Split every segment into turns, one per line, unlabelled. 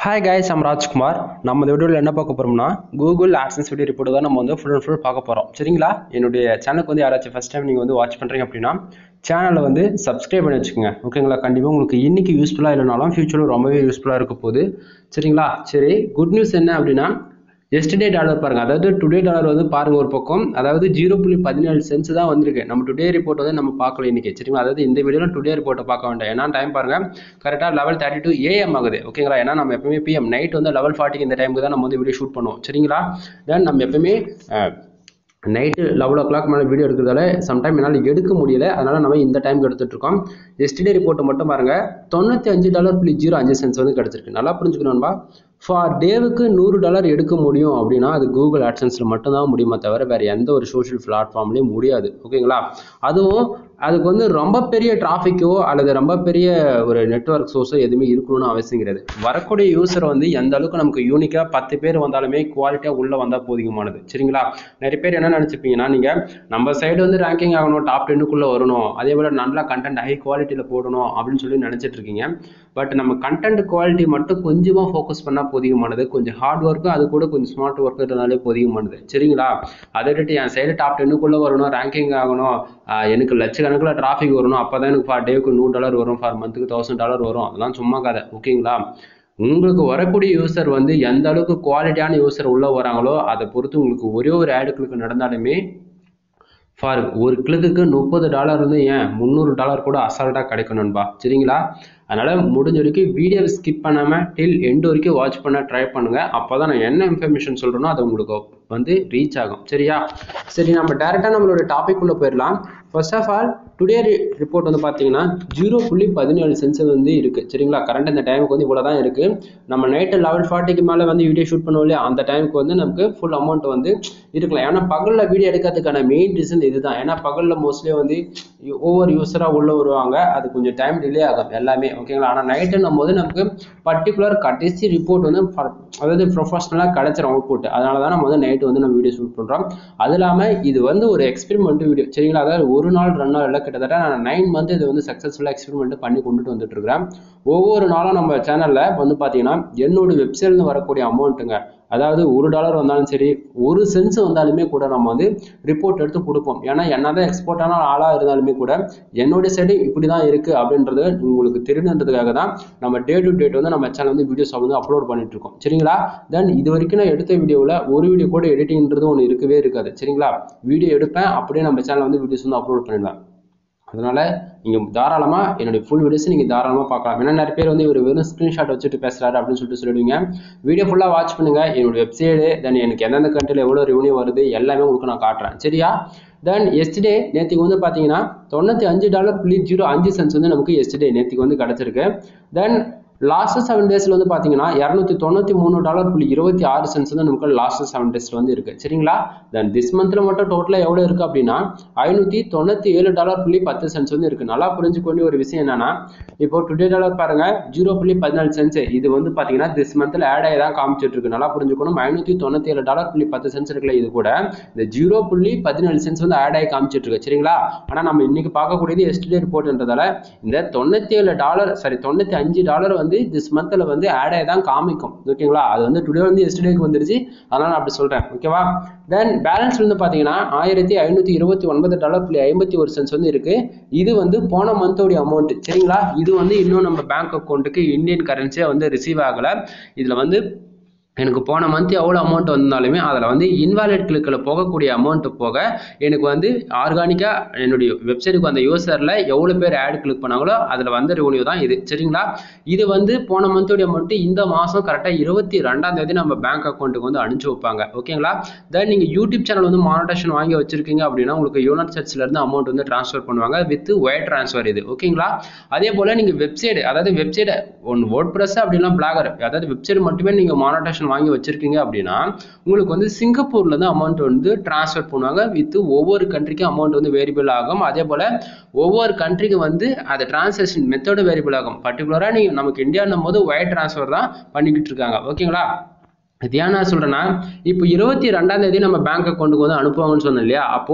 hi guys I'm Rajkumar நம்ம இந்த வீடியோவில் என்ன பார்க்க போகிறோம்னா கூகுள் ஆட்சன்ஸ் வீடியோ ரிப்போர்ட் தான் நம்ம வந்து ஃபுல் அண்ட் ஃபுல் பார்க்க போகிறோம் சரிங்களா என்னுடைய சேனலுக்கு வந்து யாராச்சும் ஃபஸ்ட் டைம் நீங்கள் வந்து வாட்ச் பண்ணுறீங்க அப்படின்னா சேனலை வந்து சப்ஸ்கிரைப் பண்ணி வச்சுக்கோங்க ஓகேங்களா கண்டிப்பாக உங்களுக்கு இன்னைக்கு யூஸ்ஃபுல்லாக இல்லைனாலும் ஃபியூச்சரில் ரொம்பவே யூஸ்ஃபுல்லாக இருக்க போகுது சரிங்களா சரி குட் நியூஸ் என்ன அப்படின்னா எஸ்டர்டே டாலர் பாருங்க அதாவது டுடே டாலர் வந்து பாருங்க ஒரு பக்கம் அதாவது ஜீரோ புள்ளி பதினேழு சென்ஸ் தான் வந்திருக்கு நம்ம டுடே ரிப்போர்ட் வந்து நம்ம பார்க்கல இன்னைக்கு சரிங்களா அதாவது இந்த வீடியோவில் டுடே ரிப்போர்ட்டை பார்க்க வேண்டாம் ஏன்னா டைம் பாருங்க கரெக்டாக லெவல் தேர்ட்டி டூ ஏஎம் ஆகுது ஓகேங்களா ஏன்னா நம்ம எப்பவுமே பிஎம் நைட் வந்து லெவல் ஃபார்ட்டிக்கு இந்த டைமுக்கு தான் நம்ம வந்து வீடியோ ஷூட் பண்ணுவோம் சரிங்களா தென் நம்ம எப்பவுமே நைட்டு லெவல் ஓ கிளாக் மேலே வீடியோ எடுக்கிறதால சம்டைம் என்னால் எடுக்க முடியல அதனால நம்ம இந்த டைமுக்கு எடுத்துட்டு இருக்கோம் எஸ்டே ரிப்போர்ட்டை மட்டும் பாருங்க தொண்ணூற்றி அஞ்சு டாலர் புள்ளி ஜீரோ அஞ்சு சென்ஸ் வந்து கிடச்சிருக்கு நல்லா புரிஞ்சுக்கணும்பா ஃபார் டேவுக்கு நூறு டாலர் எடுக்க முடியும் அப்படின்னா அது கூகுள் ஆட்சன்ஸில் மட்டும்தான் முடியுமே தவிர வேறு எந்த ஒரு சோஷியல் பிளாட்ஃபார்ம்லேயும் முடியாது ஓகேங்களா அதுவும் அதுக்கு வந்து ரொம்ப பெரிய டிராஃபிக்கோ அல்லது ரொம்ப பெரிய ஒரு நெட்ஒர்க் சோர்ஸோ எதுவுமே இருக்கணும்னு அவசியம் கிடையாது வரக்கூடிய யூசர் வந்து எந்த அளவுக்கு நமக்கு யூனிக்காக பத்து பேர் வந்தாலுமே குவாலிட்டியாக உள்ளே வந்தால் போதிகமானது சரிங்களா நிறைய பேர் என்ன நினச்சிப்பீங்கன்னா நீங்கள் நம்ம சைடு வந்து ரேங்கிங் ஆகணும் டாப் டென்னுக்குள்ளே வரணும் அதே போல் நல்லா கண்டென்ட் ஹை குவாலிட்டியில் போடணும் அப்படின்னு சொல்லி நினச்சிட்டு இருக்கீங்க பட் நம்ம கண்டென்ட் குவாலிட்டி மட்டும் கொஞ்சமாக ஃபோக்கஸ் பண்ணால் போதிகமானது கொஞ்சம் ஹார்ட் ஒர்க்கு அது கூட கொஞ்சம் ஸ்மார்ட் ஒர்க் இருந்தாலே போதிகமானது சரிங்களா அதை விட்டுட்டு என் சைடு டாப் டென்னுக்குள்ளே வரணும் ரேங்கிங் ஆகணும் ஆஹ் எனக்கு லட்சக்கணக்கில் டிராஃபிக் வரணும் அப்போ தான் எனக்கு ஃபார் டேவுக்கு நூறு டாலர் வரும் ஃபார் மந்த்துக்கு தௌசண்ட் டாலர் வரும் அதெல்லாம் சும்மா கதை ஓகேங்களா உங்களுக்கு வரக்கூடிய யூசர் வந்து எந்த அளவுக்கு குவாலிட்டியான யூசர் உள்ளே வராங்களோ அதை பொறுத்து உங்களுக்கு ஒரே ஒரு ஆடு கிளிக் நடந்தாலுமே ஃபார் ஒரு கிளிக்கு முப்பது டாலர் வந்து ஏன் முந்நூறு டாலர் கூட அசால்ட்டாக கிடைக்கும் நண்பா சரிங்களா அதனால் முடிஞ்ச வரைக்கும் வீடியோவை ஸ்கிப் பண்ணாமல் டில் எண்டு வரைக்கும் வாட்ச் பண்ண ட்ரை பண்ணுங்கள் அப்போ தான் நான் என்ன இன்ஃபர்மேஷன் சொல்கிறேனோ அது உங்களுக்கு வந்து ரீச் ஆகும் சரியா சரி நம்ம டேரெக்டாக நம்மளோட டாபிக் உள்ள போயிடலாம் first of all today report வந்து பார்த்தீங்கன்னா ஜீரோ புள்ளி பதினேழு சென்ஸ் வந்து இருக்குது சரிங்களா கரண்ட் இந்த டைமுக்கு வந்து இவ்வளோ தான் இருக்குது நம்ம நைட்டு லெவல் ஃபார்ட்டிக்கு மேலே வந்து வீடியோ ஷூட் பண்ணுவோம் இல்லையா அந்த டைமுக்கு வந்து நமக்கு ஃபுல் அமௌண்ட் வந்து இருக்கலாம் ஏன்னா பகலில் வீடியோ எடுக்கிறதுக்கான மெயின் ரீசன் இதுதான் ஏன்னா பகலில் மோஸ்ட்லி வந்து ஒவ்வொரு யூஸராக உள்ள வருவாங்க அது கொஞ்சம் டைம் டிலே ஆகும் எல்லாமே ஓகேங்களா ஆனால் நைட்டுன்னும் போது நமக்கு பர்டிகுலர் கடைசி ரிப்போர்ட் வந்து அதாவது ப்ரொஃபஷனலாக கிடைச்சிரும் அவுட்புட் அதனால தான் நம்ம வந்து நைட்டு வந்து நம்ம வீடியோ ஷூட் பண்ணுறோம் அது இல்லாமல் இது வந்து ஒரு எக்ஸ்பெரிமெண்ட் வீடியோ சரிங்களா அதாவது ஒரு நாள் ரெண்டு நாள் இல்லை கிட்டத்தட்ட நான் நைன் மந்த் இது வந்து சக்ஸஸ்ஃபுல்லாக எக்ஸ்பெரிமெண்ட் பண்ணி கொண்டுட்டு வந்துட்டு இருக்கிறேன் ஒவ்வொரு நாளும் நம்ம சேனலில் வந்து பார்த்தீங்கன்னா என்னோட வெப்சைட்லேருந்து வரக்கூடிய அமௌண்ட்டுங்க அதாவது ஒரு டாலர் வந்தாலும் சரி ஒரு சென்ஸ் வந்தாலுமே கூட நம்ம வந்து ரிப்போர்ட் எடுத்து கொடுப்போம் ஏன்னா என்னதான் எக்ஸ்போர்ட்டான ஆளாக இருந்தாலுமே கூட என்னுடைய சைடு இப்படி தான் இருக்குது அப்படின்றது உங்களுக்கு தெரியணுன்றதுக்காக தான் நம்ம டே டு டேட் வந்து நம்ம சேனல் வந்து வீடியோஸ் வந்து அப்லோட் பண்ணிட்டு இருக்கோம் சரிங்களா தென் இது வரைக்கும் நான் எடுத்த வீடியோவில் ஒரு வீடியோ கூட எடிட்டிங்ன்றது ஒன்று இருக்கவே இருக்காது சரிங்களா வீடியோ எடுப்பேன் அப்படியே நம்ம சேனல் வந்து வீடியோஸ் வந்து அப்லோட் பண்ணிடுவேன் அதனால நீங்கள் தாராளமாக என்னுடைய ஃபுல் வீடியோஸ் நீங்கள் தாராளமாக பார்க்கலாம் ஏன்னா நிறைய பேர் வந்து இவர் வெறும் ஸ்க்ரீன்ஷாட் வச்சுட்டு பேசுகிறாரு அப்படின்னு சொல்லிட்டு சொல்லிடுவீங்க வீடியோ ஃபுல்லாக வாட்ச் பண்ணுங்கள் என்னோட வெப்சைடு தென் எனக்கு எந்தெந்த கண்ட்ரியில் எவ்வளோ ரெவன்யூ வருது எல்லாமே உங்களுக்கு நான் காட்டுறேன் சரியா தென் எஸ்டே நேற்றுக்கு வந்து பார்த்தீங்கன்னா தொண்ணூற்றி அஞ்சு டாலர் புள்ளி ஜீரோ அஞ்சு சென்ஸ் வந்து நமக்கு எஸ்டே நேற்றுக்கு வந்து கிடச்சிருக்கு தென் லாஸ்ட் செவன் டேஸில் வந்து பார்த்தீங்கன்னா இரநூத்தி தொண்ணூற்றி மூணு டாலர் புள்ளி இருபத்தி ஆறு சென்ஸ் வந்து நமக்கு லாஸ்ட் செவன் டேஸில் வந்து இருக்குது சரிங்களா தென் திஸ் மந்தில் மட்டும் டோட்டலாக எவ்வளோ இருக்குது அப்படின்னா ஐநூற்றி தொண்ணூற்றி ஏழு டாலர் புள்ளி பத்து சென்ஸ் வந்து இருக்குது நல்லா புரிஞ்சுக்க வேண்டிய ஒரு விஷயம் என்னன்னா இப்போ டுடே டாலர் பாருங்க ஜீரோ புள்ளி பதினாலு சென்ஸ் இது வந்து பார்த்தீங்கன்னா திஸ் மந்தில் ஆட் ஆகி தான் காமிச்சிட்டு இருக்கு நல்லா புரிஞ்சுக்கணும் ஐநூற்றி தொண்ணூற்றி ஏழு டாலர் புள்ளி பத்து சென்ஸ் இருக்குல்ல இது கூட இந்த ஜீரோ புள்ளி பதினாலு சென்ஸ் வந்து ஆட் ஆகி காமிச்சிட்டு இருக்கு சரிங்களா ஆனால் நம்ம இன்னைக்கு பார்க்கக்கூடியது எஸ்டே ரிப்போர்ட்ன்றதால இந்த தொண்ணூற்றி ஏழு டாலர் சாரி தொண்ணூற்றி அஞ்சு டாலர் வந்து திஸ் மந்தில் வந்து ஆட் ஆகி தான் காமிக்கும் ஓகேங்களா அது வந்து டுடே வந்து எஸ்டேக்கு வந்துருச்சு அதனால நான் அப்படி சொல்கிறேன் ஓகேவா தென் பேலன்ஸ் வந்து பார்த்தீங்கன்னா ஆயிரத்தி ஐநூற்றி இருபத்தி ஒன்பது டாலர் புள்ளி ஐம்பத்தி ஒரு சென்ஸ் வந்து இருக்கு இது வந்து போன மந்தோடைய அமௌண்ட் சரிங்களா இது வந்து இன்னும் நம்ம பேங்க் அக்கௌண்ட்டுக்கு இந்தியன் கரன்சியாக வந்து ரிசீவ் ஆகலை இதில் வந்து எனக்கு போன மந்த் எவ்வளோ அமௌண்ட் வந்தாலுமே அதில் வந்து இன்வாலிட் கிளிக்கில் போகக்கூடிய அமௌண்ட்டு போக எனக்கு வந்து ஆர்கானிக்காக என்னுடைய வெப்சைட்டுக்கு வந்த யூசரில் எவ்வளோ பேர் ஆட் கிளிக் பண்ணாங்களோ அதில் வந்த ரெவன்யூ தான் இது சரிங்களா இது வந்து போன மந்தோடைய அமௌண்ட்டு இந்த மாதம் கரெக்டாக இருபத்தி ரெண்டாம் தேதி நம்ம பேங்க் அக்கௌண்ட்டுக்கு வந்து அனுப்பிச்சு வைப்பாங்க ஓகேங்களா தென் நீங்கள் யூடியூப் சேனல் வந்து மானிட்டேஷன் வாங்கி வச்சிருக்கீங்க அப்படின்னா உங்களுக்கு யூனிட் சர்ச்லேருந்து அமௌண்ட் வந்து ட்ரான்ஸ்ஃபர் பண்ணுவாங்க வித் ஒயர் ட்ரான்ஸ்ஃபர் இது ஓகேங்களா அதே போல் நீங்கள் வெப்சைட் அதாவது வெப்சைட் ஒன் வேர்ட் ப்ரெஸ் அப்படின்னா பிளாகர் அதாவது வெப்சைட் மட்டுமே நீங்கள் மானிட்டேஷன் வாங்கி வச்சிருக்கீங்க அப்படின்னா உங்களுக்கு வந்து சிங்கப்பூர்ல இருந்து அமௌண்ட் வந்து டிரான்ஸ்ஃபர் பண்ணுவாங்க வித் ஒவ்வொரு கண்ட்ரிக்கும் அமௌண்ட் வந்து வேரியபிள் ஆகும் அதே போல ஒவ்வொரு கண்ட்ரிக்கு வந்து அது டிரான்சாக்ஷன் மெத்தடு வேரியபிள் ஆகும் பர்டிகுலராக நீங்கள் நமக்கு இந்தியான்னும் போது ஒயர் டிரான்ஸ்ஃபர் தான் பண்ணிக்கிட்டு இருக்காங்க ஓகேங்களா இது ஏன் நான் சொல்கிறேன்னா இப்போ இருபத்தி ரெண்டாம் தேதி நம்ம பேங்க் அக்கௌண்ட்டுக்கு வந்து அனுப்புவாங்கன்னு சொன்னேன் இல்லையா அப்போது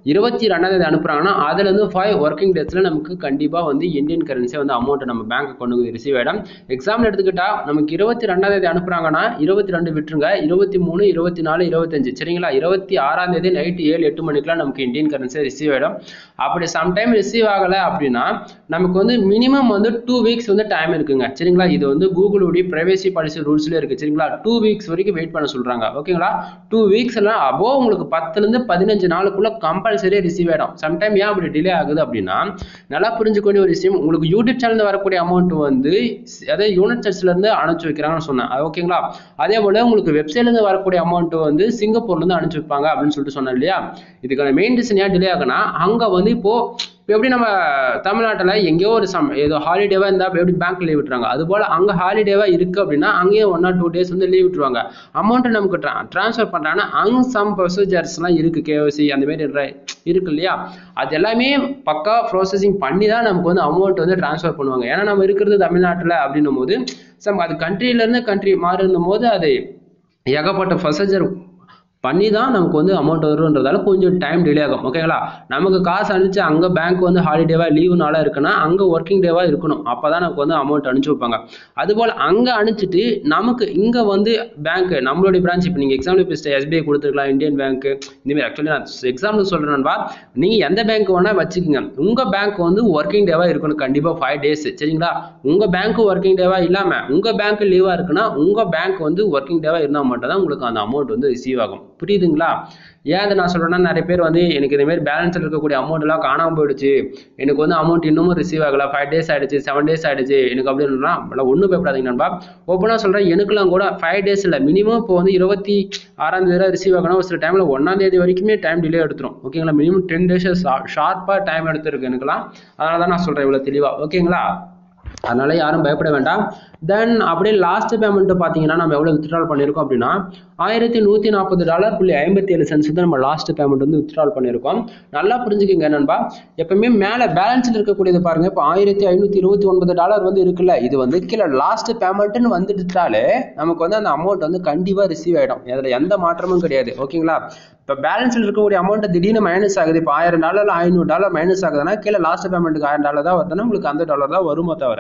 இருபத்தி ரெண்டாம் தேதி அனுப்புறாங்கன்னா அதுலேருந்து ஃபைவ் ஒர்க்கிங் டேஸில் நமக்கு கண்டிப்பாக வந்து இந்தியன் கரன்சியை வந்து அமௌண்ட்டை நம்ம பேங்க் அக்கௌண்ட்டுக்கு ரிசீவ் ஆகிடும் எக்ஸாம்பிள் எடுத்துக்கிட்டா நமக்கு இருபத்தி ரெண்டாம் தேதி அனுப்புறாங்கன்னா இருபத்தி ரெண்டு விட்டுருங்க இருபத்தி மூணு இருபத்தி நாலு இருபத்தஞ்சு சரிங்களா இருபத்தி ஆறாம் தேதி நைட்டு ஏழு எட்டு மணிக்கெலாம் நமக்கு இந்தியன் கரன்சி ரிசீவ் ஆகிடும் அப்படி சம்டைம் ரிசீவ் ஆகலை அப்படின்னா நமக்கு வந்து மினிமம் வந்து டூ வீக்ஸ் வந்து டைம் இருக்குங்க சரிங்களா இது வந்து கூகுளுடைய ப்ரைவேசி பாலிசி ரூல்ஸ்லேயே இருக்குது சரிங்களா டூ வீக்ஸ் வரைக்கும் வெயிட் பண்ண சொல்கிறாங்க ஓகேங்களா டூ வீக்ஸ் எல்லாம் அபோவ் உங்களுக்கு பத்துலேருந்து பதினஞ்சு நாளுக்குள்ள கம்பல்சரி ரிசீவ் ஆகிடும் சம்டைம் ஏன் அப்படி டிலே ஆகுது அப்படின்னா நல்லா புரிஞ்சுக்க வேண்டிய ஒரு விஷயம் உங்களுக்கு யூடியூப் சேனல் வரக்கூடிய அமௌண்ட் வந்து அதே யூனிட் சர்ச்லேருந்து அனுப்பிச்சு வைக்கிறாங்கன்னு சொன்னேன் அது ஓகேங்களா அதே போல் உங்களுக்கு வெப்சைட்லேருந்து வரக்கூடிய அமௌண்ட் வந்து சிங்கப்பூர்லேருந்து அனுப்பிச்சு வைப்பாங்க அப்படின்னு சொல்லிட்டு சொன்னேன் இல்லையா இதுக்கான மெயின் ரீசன் ஏன் டிலே ஆகுனா அங்கே வந்து இப்போ இப்போ எப்படி நம்ம தமிழ்நாட்டில் எங்கேயோ ஒரு சம் ஏதோ ஹாலிடேவாக இருந்தால் எப்படி பேங்க் லீவ் விட்டுறாங்க அது போல் அங்கே ஹாலிடேவாக இருக்குது அப்படின்னா அங்கேயும் ஒன் ஆர் டூ டேஸ் வந்து லீவ் விட்டுருவாங்க அமௌண்ட்டை நமக்கு ட்ரா ட்ரான்ஸ்ஃபர் பண்ணுறாங்கன்னா அங்கே சம் ப்ரொசீஜர்ஸ்லாம் இருக்குது கேஓசி அந்த மாதிரி இருக்கு இல்லையா அது எல்லாமே பக்கா ப்ராசஸிங் பண்ணி தான் நமக்கு வந்து அமௌண்ட் வந்து ட்ரான்ஸ்ஃபர் பண்ணுவாங்க ஏன்னா நம்ம இருக்கிறது தமிழ்நாட்டில் அப்படின்னும் போது சம் அது கண்ட்ரிலேருந்து கண்ட்ரி மாறும் போது அது ஏகப்பட்ட ப்ரொசீஜர் பண்ணி தான் நமக்கு வந்து அமௌண்ட் வருன்றதால கொஞ்சம் டைம் டிலே ஆகும் ஓகேங்களா நமக்கு காசு அனுப்பிச்சு அங்கே பேங்க் வந்து ஹாலிடேவாக லீவு நாளாக இருக்குன்னா அங்கே ஒர்க்கிங் டேவாக இருக்கணும் அப்போ தான் நமக்கு வந்து அமௌண்ட் அனுப்பிச்சு வைப்பாங்க அதுபோல் அங்கே அனுப்பிச்சிட்டு நமக்கு இங்கே வந்து பேங்க் நம்மளுடைய பிரான்ச் இப்போ நீங்கள் எக்ஸாம்பிள் இப்போ எஸ்பிஐ கொடுத்துருக்கலாம் இந்தியன் பேங்க் இந்தமாதிரி ஆக்சுவலி நான் எக்ஸாம்பிள் சொல்கிறேன்பா நீங்கள் எந்த பேங்க் வேணால் வச்சுக்கோங்க உங்கள் பேங்க் வந்து ஒர்க்கிங் டேவாக இருக்கணும் கண்டிப்பாக ஃபைவ் டேஸ் சரிங்களா உங்கள் பேங்க் ஒர்க்கிங் டேவாக இல்லாமல் உங்கள் பேங்க் லீவாக இருக்குன்னா உங்கள் பேங்க் வந்து ஒர்க்கிங் டேவாக இருந்தால் மட்டும் தான் உங்களுக்கு அந்த அமௌண்ட் வந்து ரிசீவ் ஆகும் புரியுதுங்களா ஏன் அதை நான் சொல்கிறேன்னா நிறைய பேர் வந்து எனக்கு இதேமாரி பேலன்ஸில் இருக்கக்கூடிய அமௌண்ட் எல்லாம் காணாமல் போயிடுச்சு எனக்கு வந்து அமௌண்ட் இன்னமும் ரிசீவ் ஆகல ஃபைவ் டேஸ் ஆயிடுச்சு செவன் டேஸ் ஆயிடுச்சு எனக்கு அப்படின்னா ஒன்றும் பயப்படாதீங்க நண்பா ஓப்பனாக சொல்கிறேன் எனக்குலாம் கூட ஃபைவ் டேஸ் இல்லை மினிமம் இப்போ வந்து இருபத்தி ஆறாம் தேதி ரிசீவ் ஆகணும் ஒரு சில டைமில் ஒன்றாம் தேதி வரைக்குமே டைம் டிலே எடுத்துரும் ஓகேங்களா மினிமம் டென் டேஸ் ஷார்ப்பாக டைம் எடுத்துருக்கு எனக்குலாம் அதனால தான் நான் சொல்கிறேன் இவ்வளோ தெளிவாக ஓகேங்களா அதனால யாரும் பயப்பட வேண்டாம் தென் அப்படியே லாஸ்ட் பேமெண்ட் பார்த்தீங்கன்னா நம்ம எவ்வளோ வித்ட்ரால் பண்ணியிருக்கோம் அப்படின்னா ஆயிரத்தி நூற்றி நாற்பது டாலர் புள்ளி ஐம்பத்தி ஏழு சென்ஸ் வந்து நம்ம லாஸ்ட் பேமெண்ட் வந்து வித்ட்ரால் பண்ணியிருக்கோம் நல்லா புரிஞ்சுக்கங்க நண்பா எப்பவுமே மேலே பேலன்ஸில் இருக்கக்கூடியது பாருங்க இப்போ ஆயிரத்தி ஐநூற்றி இருபத்தி ஒன்பது டாலர் வந்து இருக்குல்ல இது வந்து கீழே லாஸ்ட் பேமெண்ட்னு வந்துட்டாலே நமக்கு வந்து அந்த அமௌண்ட் வந்து கண்டிப்பாக ரிசீவ் ஆகிடும் அதில் எந்த மாற்றமும் கிடையாது ஓகேங்களா இப்போ பேலன்ஸில் இருக்கக்கூடிய அமௌண்ட் திடீர்னு மைனஸ் ஆகுது இப்போ ஆயிரம் டாலர் ஐநூறு டாலர் மைனஸ் ஆகுதுன்னா கீழே லாஸ்ட் பேமெண்ட்டுக்கு ஆயிரம் டாலர் தான் வருதுன்னா உங்களுக்கு அந்த டாலர் தான் வருமோ தவிர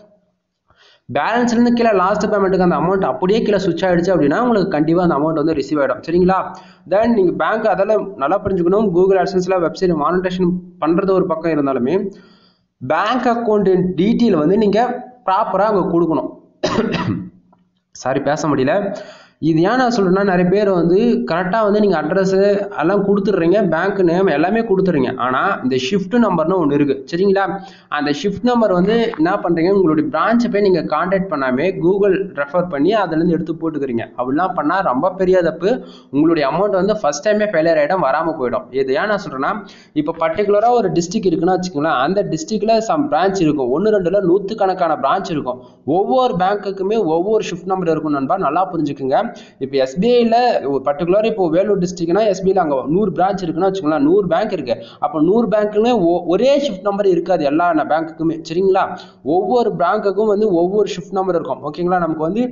பேலன்ஸ்லேருந்து கீழே லாஸ்ட் பேமெண்ட்டுக்கு அந்த அமௌண்ட் அப்படியே கீழே சுவிச் ஆயிடுச்சு அப்படின்னா உங்களுக்கு கண்டிப்பாக அந்த அமௌண்ட் வந்து ரிசீவ் ஆகிடும் சரிங்களா தென் நீங்கள் பேங்க் அதெல்லாம் நல்லா புரிஞ்சுக்கணும் கூகுள் அட்சன்ஸில் வெப்சைட் மானிட்டேஷன் பண்ணுறது ஒரு பக்கம் இருந்தாலுமே பேங்க் அக்கௌண்ட்டின் டீட்டெயில் வந்து நீங்கள் ப்ராப்பராக அங்கே கொடுக்கணும் சாரி பேச முடியல இது ஏன் நான் சொல்கிறேன்னா நிறைய பேர் வந்து கரெக்டாக வந்து நீங்கள் அட்ரஸு எல்லாம் கொடுத்துட்றீங்க பேங்க் நேம் எல்லாமே கொடுத்துறீங்க ஆனால் இந்த ஷிஃப்ட் நம்பர்னு ஒன்று இருக்குது சரிங்களா அந்த ஷிஃப்ட் நம்பர் வந்து என்ன பண்ணுறீங்க உங்களுடைய பிரான்ச்சை போய் நீங்கள் காண்டாக்ட் பண்ணாமே கூகுள் ரெஃபர் பண்ணி அதுலேருந்து எடுத்து போட்டுக்கிறீங்க அப்படிலாம் பண்ணால் ரொம்ப பெரிய தப்பு உங்களுடைய அமௌண்ட் வந்து ஃபஸ்ட் டைமே ஃபெயிலியர் ஆகிடும் வராமல் போயிடும் இது ஏன் நான் சொல்கிறேன்னா இப்போ பர்டிகுலராக ஒரு டிஸ்ட்ரிக் இருக்குன்னா வச்சுக்கோங்களேன் அந்த டிஸ்ட்ரிக்டில் சம் பிரான்ச் இருக்கும் ஒன்று ரெண்டுல நூற்றுக்கணக்கான பிரான்ச் இருக்கும் ஒவ்வொரு பேங்க்குக்குமே ஒவ்வொரு ஷிஃப்ட் நம்பர் இருக்கும் நண்பா நல்லா புரிஞ்சுக்குங்க இப்போ எஸ்பிஐல பர்டிகுலர் இப்போ வேலூர் டிஸ்ட்ரிக்ட்னா எஸ்பிஐல அங்கே நூறு பிரான்ச் இருக்குன்னா வச்சுக்கோங்களேன் நூறு பேங்க் இருக்கு அப்போ நூறு பேங்க்குமே ஒரே ஷிஃப்ட் நம்பர் இருக்காது எல்லா பேங்க்குக்குமே சரிங்களா ஒவ்வொரு பேங்க்குக்கும் வந்து ஒவ்வொரு ஷிஃப்ட் நம்பர் இருக்கும் ஓகேங்களா நமக்கு வந்து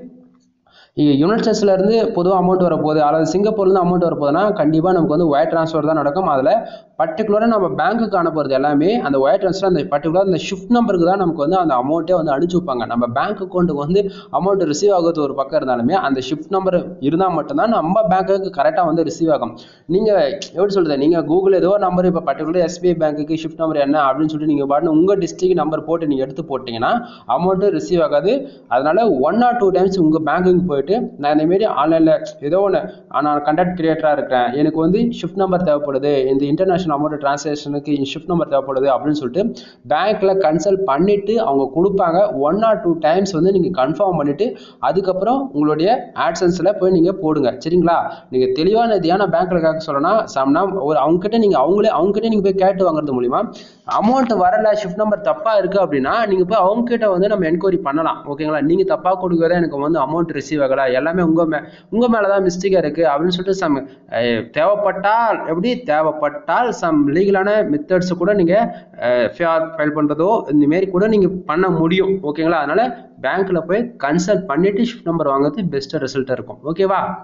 யுனைட் ஸ்டேட்ஸ்ல இருந்து பொதுவாக அமௌண்ட் வரப்போகுது அல்லது சிங்கப்பூர்லேருந்து அமௌண்ட் வரப்போகுதுன்னா கண்டிப்பாக நமக்கு வந்து ஒயர் ட்ரான்ஸ்ஃபர் தான் நடக்கும் அதில் பர்டிகுலராக நம்ம பேங்க்குக்கு அனுப்புறது எல்லாமே அந்த ஒயர் ட்ரான்ஸ்ஃபர் அந்த பர்டிகுலர் அந்த ஷிஃப்ட் நம்பருக்கு தான் நமக்கு வந்து அந்த அமௌண்ட்டே வந்து அனுப்பிச்சு வைப்பாங்க நம்ம பேங்க் அக்கௌண்ட்டுக்கு வந்து அமௌண்ட் ரிசீவ் ஆகுறது ஒரு பக்கம் இருந்தாலுமே அந்த ஷிஃப்ட் நம்பர் இருந்தால் மட்டும்தான் நம்ம பேங்க்குக்கு கரெக்டாக வந்து ரிசீவ் ஆகும் நீங்கள் எப்படி சொல்கிறது நீங்கள் கூகுள் ஏதோ நம்பர் இப்போ பர்டிகுலர் எஸ்பிஐ பேங்க்குக்கு ஷிஃப்ட் நம்பர் என்ன அப்படின்னு சொல்லிட்டு நீங்கள் பாட்டு உங்கள் டிஸ்ட்ரிக்ட் நம்பர் போட்டு நீங்கள் எடுத்து போட்டிங்கன்னா அமௌண்ட்டு ரிசீவ் ஆகாது அதனால ஒன் ஆர் டூ டைம்ஸ் உங்கள் பேங்க்குக்கு போயிட்டு நான் இந்தமாரி ஆன்லைனில் ஏதோ ஒன்று நான் கண்டக்ட் கிரியேட்டராக இருக்கிறேன் எனக்கு வந்து ஷிஃப்ட் நம்பர் தேவைப்படுது இந்த இன்டர்நேஷனல் அமௌண்ட் டிரான்சாக்ஷனுக்கு ஷிஃப்ட் நம்பர் தேவைப்படுது அப்படின்னு சொல்லிட்டு பேங்க்கில் கன்சல்ட் பண்ணிவிட்டு அவங்க கொடுப்பாங்க ஒன் ஆர் டூ டைம்ஸ் வந்து நீங்கள் கன்ஃபார்ம் பண்ணிவிட்டு அதுக்கப்புறம் உங்களுடைய ஆட்சன்ஸில் போய் நீங்கள் போடுங்க சரிங்களா நீங்கள் தெளிவான தியான பேங்க்கில் கேட்க சொல்லணும்னா சம்னா ஒரு அவங்ககிட்ட நீங்கள் அவங்களே அவங்ககிட்ட நீங்கள் போய் கேட்டு வாங்குறது மூலிமா அமௌண்ட் வரல ஷிஃப்ட் நம்பர் தப்பாக இருக்குது அப்படின்னா நீங்கள் போய் அவங்ககிட்ட வந்து நம்ம என்கொயரி பண்ணலாம் ஓகேங்களா நீங்கள் தப்பாக கொடுக்கறத எனக்கு வந்து அமௌண்ட் ரிசீவ் ஆகலை எல்லாமே உங்கள் மே உங்கள் மேலே தான் மிஸ்டேக்காக இருக்குது அப்படின்னு சொல்லிட்டு சம் தேவைப்பட்டால் எப்படி தேவைப்பட்டால் சம் லீகலான மெத்தட்ஸ் கூட நீங்கள் ஃபியார் ஃபைல் பண்ணுறதோ இந்தமாரி கூட நீங்கள் பண்ண முடியும் ஓகேங்களா அதனால் பேங்க்கில் போய் கன்சல்ட் பண்ணிவிட்டு ஷிஃப்ட் நம்பர் வாங்குறது பெஸ்ட்டு ரிசல்ட்டாக இருக்கும் ஓகேவா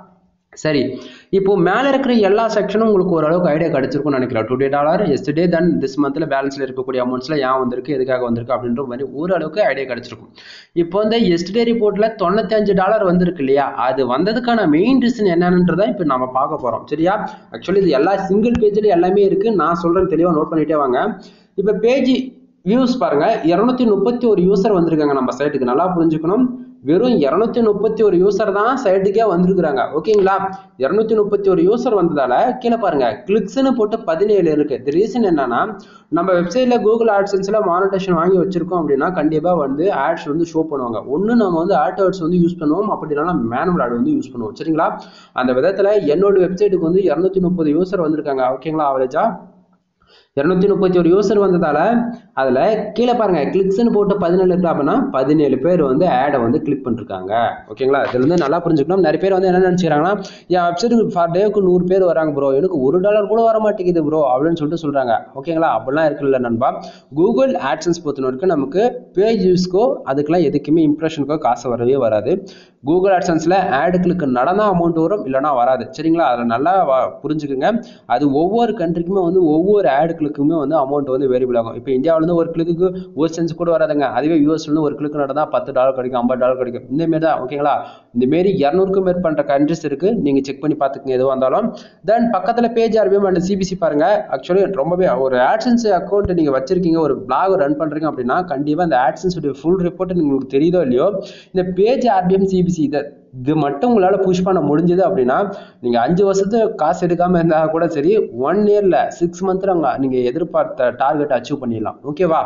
சரி இப்போ மேலே இருக்கிற எல்லா செக்ஷனும் உங்களுக்கு ஓரளவுக்கு ஐடியா கிடைச்சிருக்கும்னு நினைக்கிறேன் டுடே டாலர் எஸ்டே தென் திஸ் மந்த்தில் பேலன்ஸில் இருக்கக்கூடிய அமௌண்ட்ஸில் ஏன் வந்திருக்கு எதுக்காக வந்திருக்கு அப்படின்ற மாதிரி ஓரளவுக்கு ஐடியா கிடைச்சிருக்கும் இப்போ வந்து எஸ்டே ரிப்போர்ட்டில் தொண்ணூத்தஞ்சு டாலர் வந்திருக்கு இல்லையா அது வந்ததுக்கான மெயின் ரீசன் என்னன்றதை இப்போ நம்ம பார்க்க போகிறோம் சரியா ஆக்சுவலி இது எல்லா சிங்கிள் பேஜில் எல்லாமே இருக்குது நான் சொல்கிறேன் தெளிவாக நோட் பண்ணிட்டே வாங்க இப்போ பேஜ் வியூஸ் பாருங்க இரநூத்தி முப்பத்தி ஒரு யூசர் வந்திருக்காங்க நம்ம சைட்டுக்கு நல்லா புரிஞ்சுக்கணும் வெறும் இரநூத்தி முப்பத்தி ஒரு யூசர் தான் சைட்டுக்கே வந்திருக்கிறாங்க ஓகேங்களா இரநூத்தி முப்பத்தி ஒரு யூசர் வந்ததால கீழே பாருங்க கிளிக்ஸ்னு போட்டு பதினேழு இருக்கு தி ரீசன் என்னன்னா நம்ம வெப்சைட்ல கூகுள் ஆட்சன்ஸ்ல மானிட்டேஷன் வாங்கி வச்சிருக்கோம் அப்படின்னா கண்டிப்பா வந்து ஆட்ஸ் வந்து ஷோ பண்ணுவாங்க ஒன்று நம்ம வந்து ஆட் ஆட்ஸ் வந்து யூஸ் பண்ணுவோம் அப்படி இல்லைனா மேனுவல் ஆட் வந்து யூஸ் பண்ணுவோம் சரிங்களா அந்த விதத்துல என்னோட வெப்சைட்டுக்கு வந்து இரநூத்தி முப்பது யூசர் வந்திருக்காங்க ஓகேங்களா அவரேஜா இரநூத்தி முப்பத்தி ஒரு யூசர் வந்ததால அதில் கீழே பாருங்க கிளிக்ஸ்னு போட்டு பதினேழு இருக்கு அப்படின்னா பதினேழு பேர் வந்து ஆடை வந்து கிளிக் பண்ணிருக்காங்க ஓகேங்களா இதுல இருந்து நல்லா புரிஞ்சுக்கணும் நிறைய பேர் வந்து என்ன நினைச்சுக்கிறாங்கன்னா என் வெப்சைட்டுக்கு ஃபார் டேக்கு நூறு பேர் வராங்க ப்ரோ எனக்கு ஒரு டாலர் கூட வர மாட்டேங்குது ப்ரோ அப்படின்னு சொல்லிட்டு சொல்றாங்க ஓகேங்களா அப்படிலாம் இருக்குல்ல நண்பா கூகுள் ஆட்சன்ஸ் பொறுத்த வரைக்கும் நமக்கு பேஜ் யூஸ்க்கோ அதுக்கெல்லாம் எதுக்குமே இம்ப்ரெஷனுக்கோ காசு வரவே வராது கூகுள் ஆட்சன்ஸ்ல ஆடு கிளிக் நடந்தா அமௌண்ட் வரும் இல்லைனா வராது சரிங்களா அதில் நல்லா புரிஞ்சுக்குங்க அது ஒவ்வொரு கண்ட்ரிக்குமே வந்து ஒவ்வொரு ஆடு கிளிக்குமே வந்து அமௌண்ட் வந்து வேரியபிள் ஆகும் இப்போ இந்தியாவிலேருந்து ஒரு கிளிக்கு ஒரு சென்ஸ் கூட வராதுங்க அதுவே யூஎஸ்லேருந்து ஒரு கிளிக் நடந்தால் பத்து டாலர் கிடைக்கும் ஐம்பது டாலர் கிடைக்கும் இந்த மாரி தான் ஓகேங்களா இந்த மாரி இரநூறுக்கும் மேற்பட்ட கண்ட்ரிஸ் இருக்கு நீங்கள் செக் பண்ணி பார்த்துக்கங்க எதுவாக இருந்தாலும் தென் பக்கத்தில் பேஜ் ஆர்பிஎம் அண்ட் சிபிசி பாருங்க ஆக்சுவலி ரொம்பவே ஒரு ஆட்சன்ஸ் அக்கௌண்ட் நீங்கள் வச்சிருக்கீங்க ஒரு பிளாக் ரன் பண்ணுறீங்க அப்படின்னா கண்டிப்பாக இந்த ஆட்சன்ஸ் ஃபுல் ரிப்போர்ட் உங்களுக்கு தெரியுதோ இல்லையோ இந்த பேஜ் ஆர்பிஎம் சிபிசி இதை இது மட்டும் உங்களால் புஷ் பண்ண முடிஞ்சது அப்படின்னா நீங்கள் அஞ்சு வருஷத்து காசு எடுக்காமல் இருந்தால் கூட சரி ஒன் இயரில் சிக்ஸ் மந்த்தில் அங்கே நீங்கள் எதிர்பார்த்த டார்கெட் அச்சீவ் பண்ணிடலாம் ஓகேவா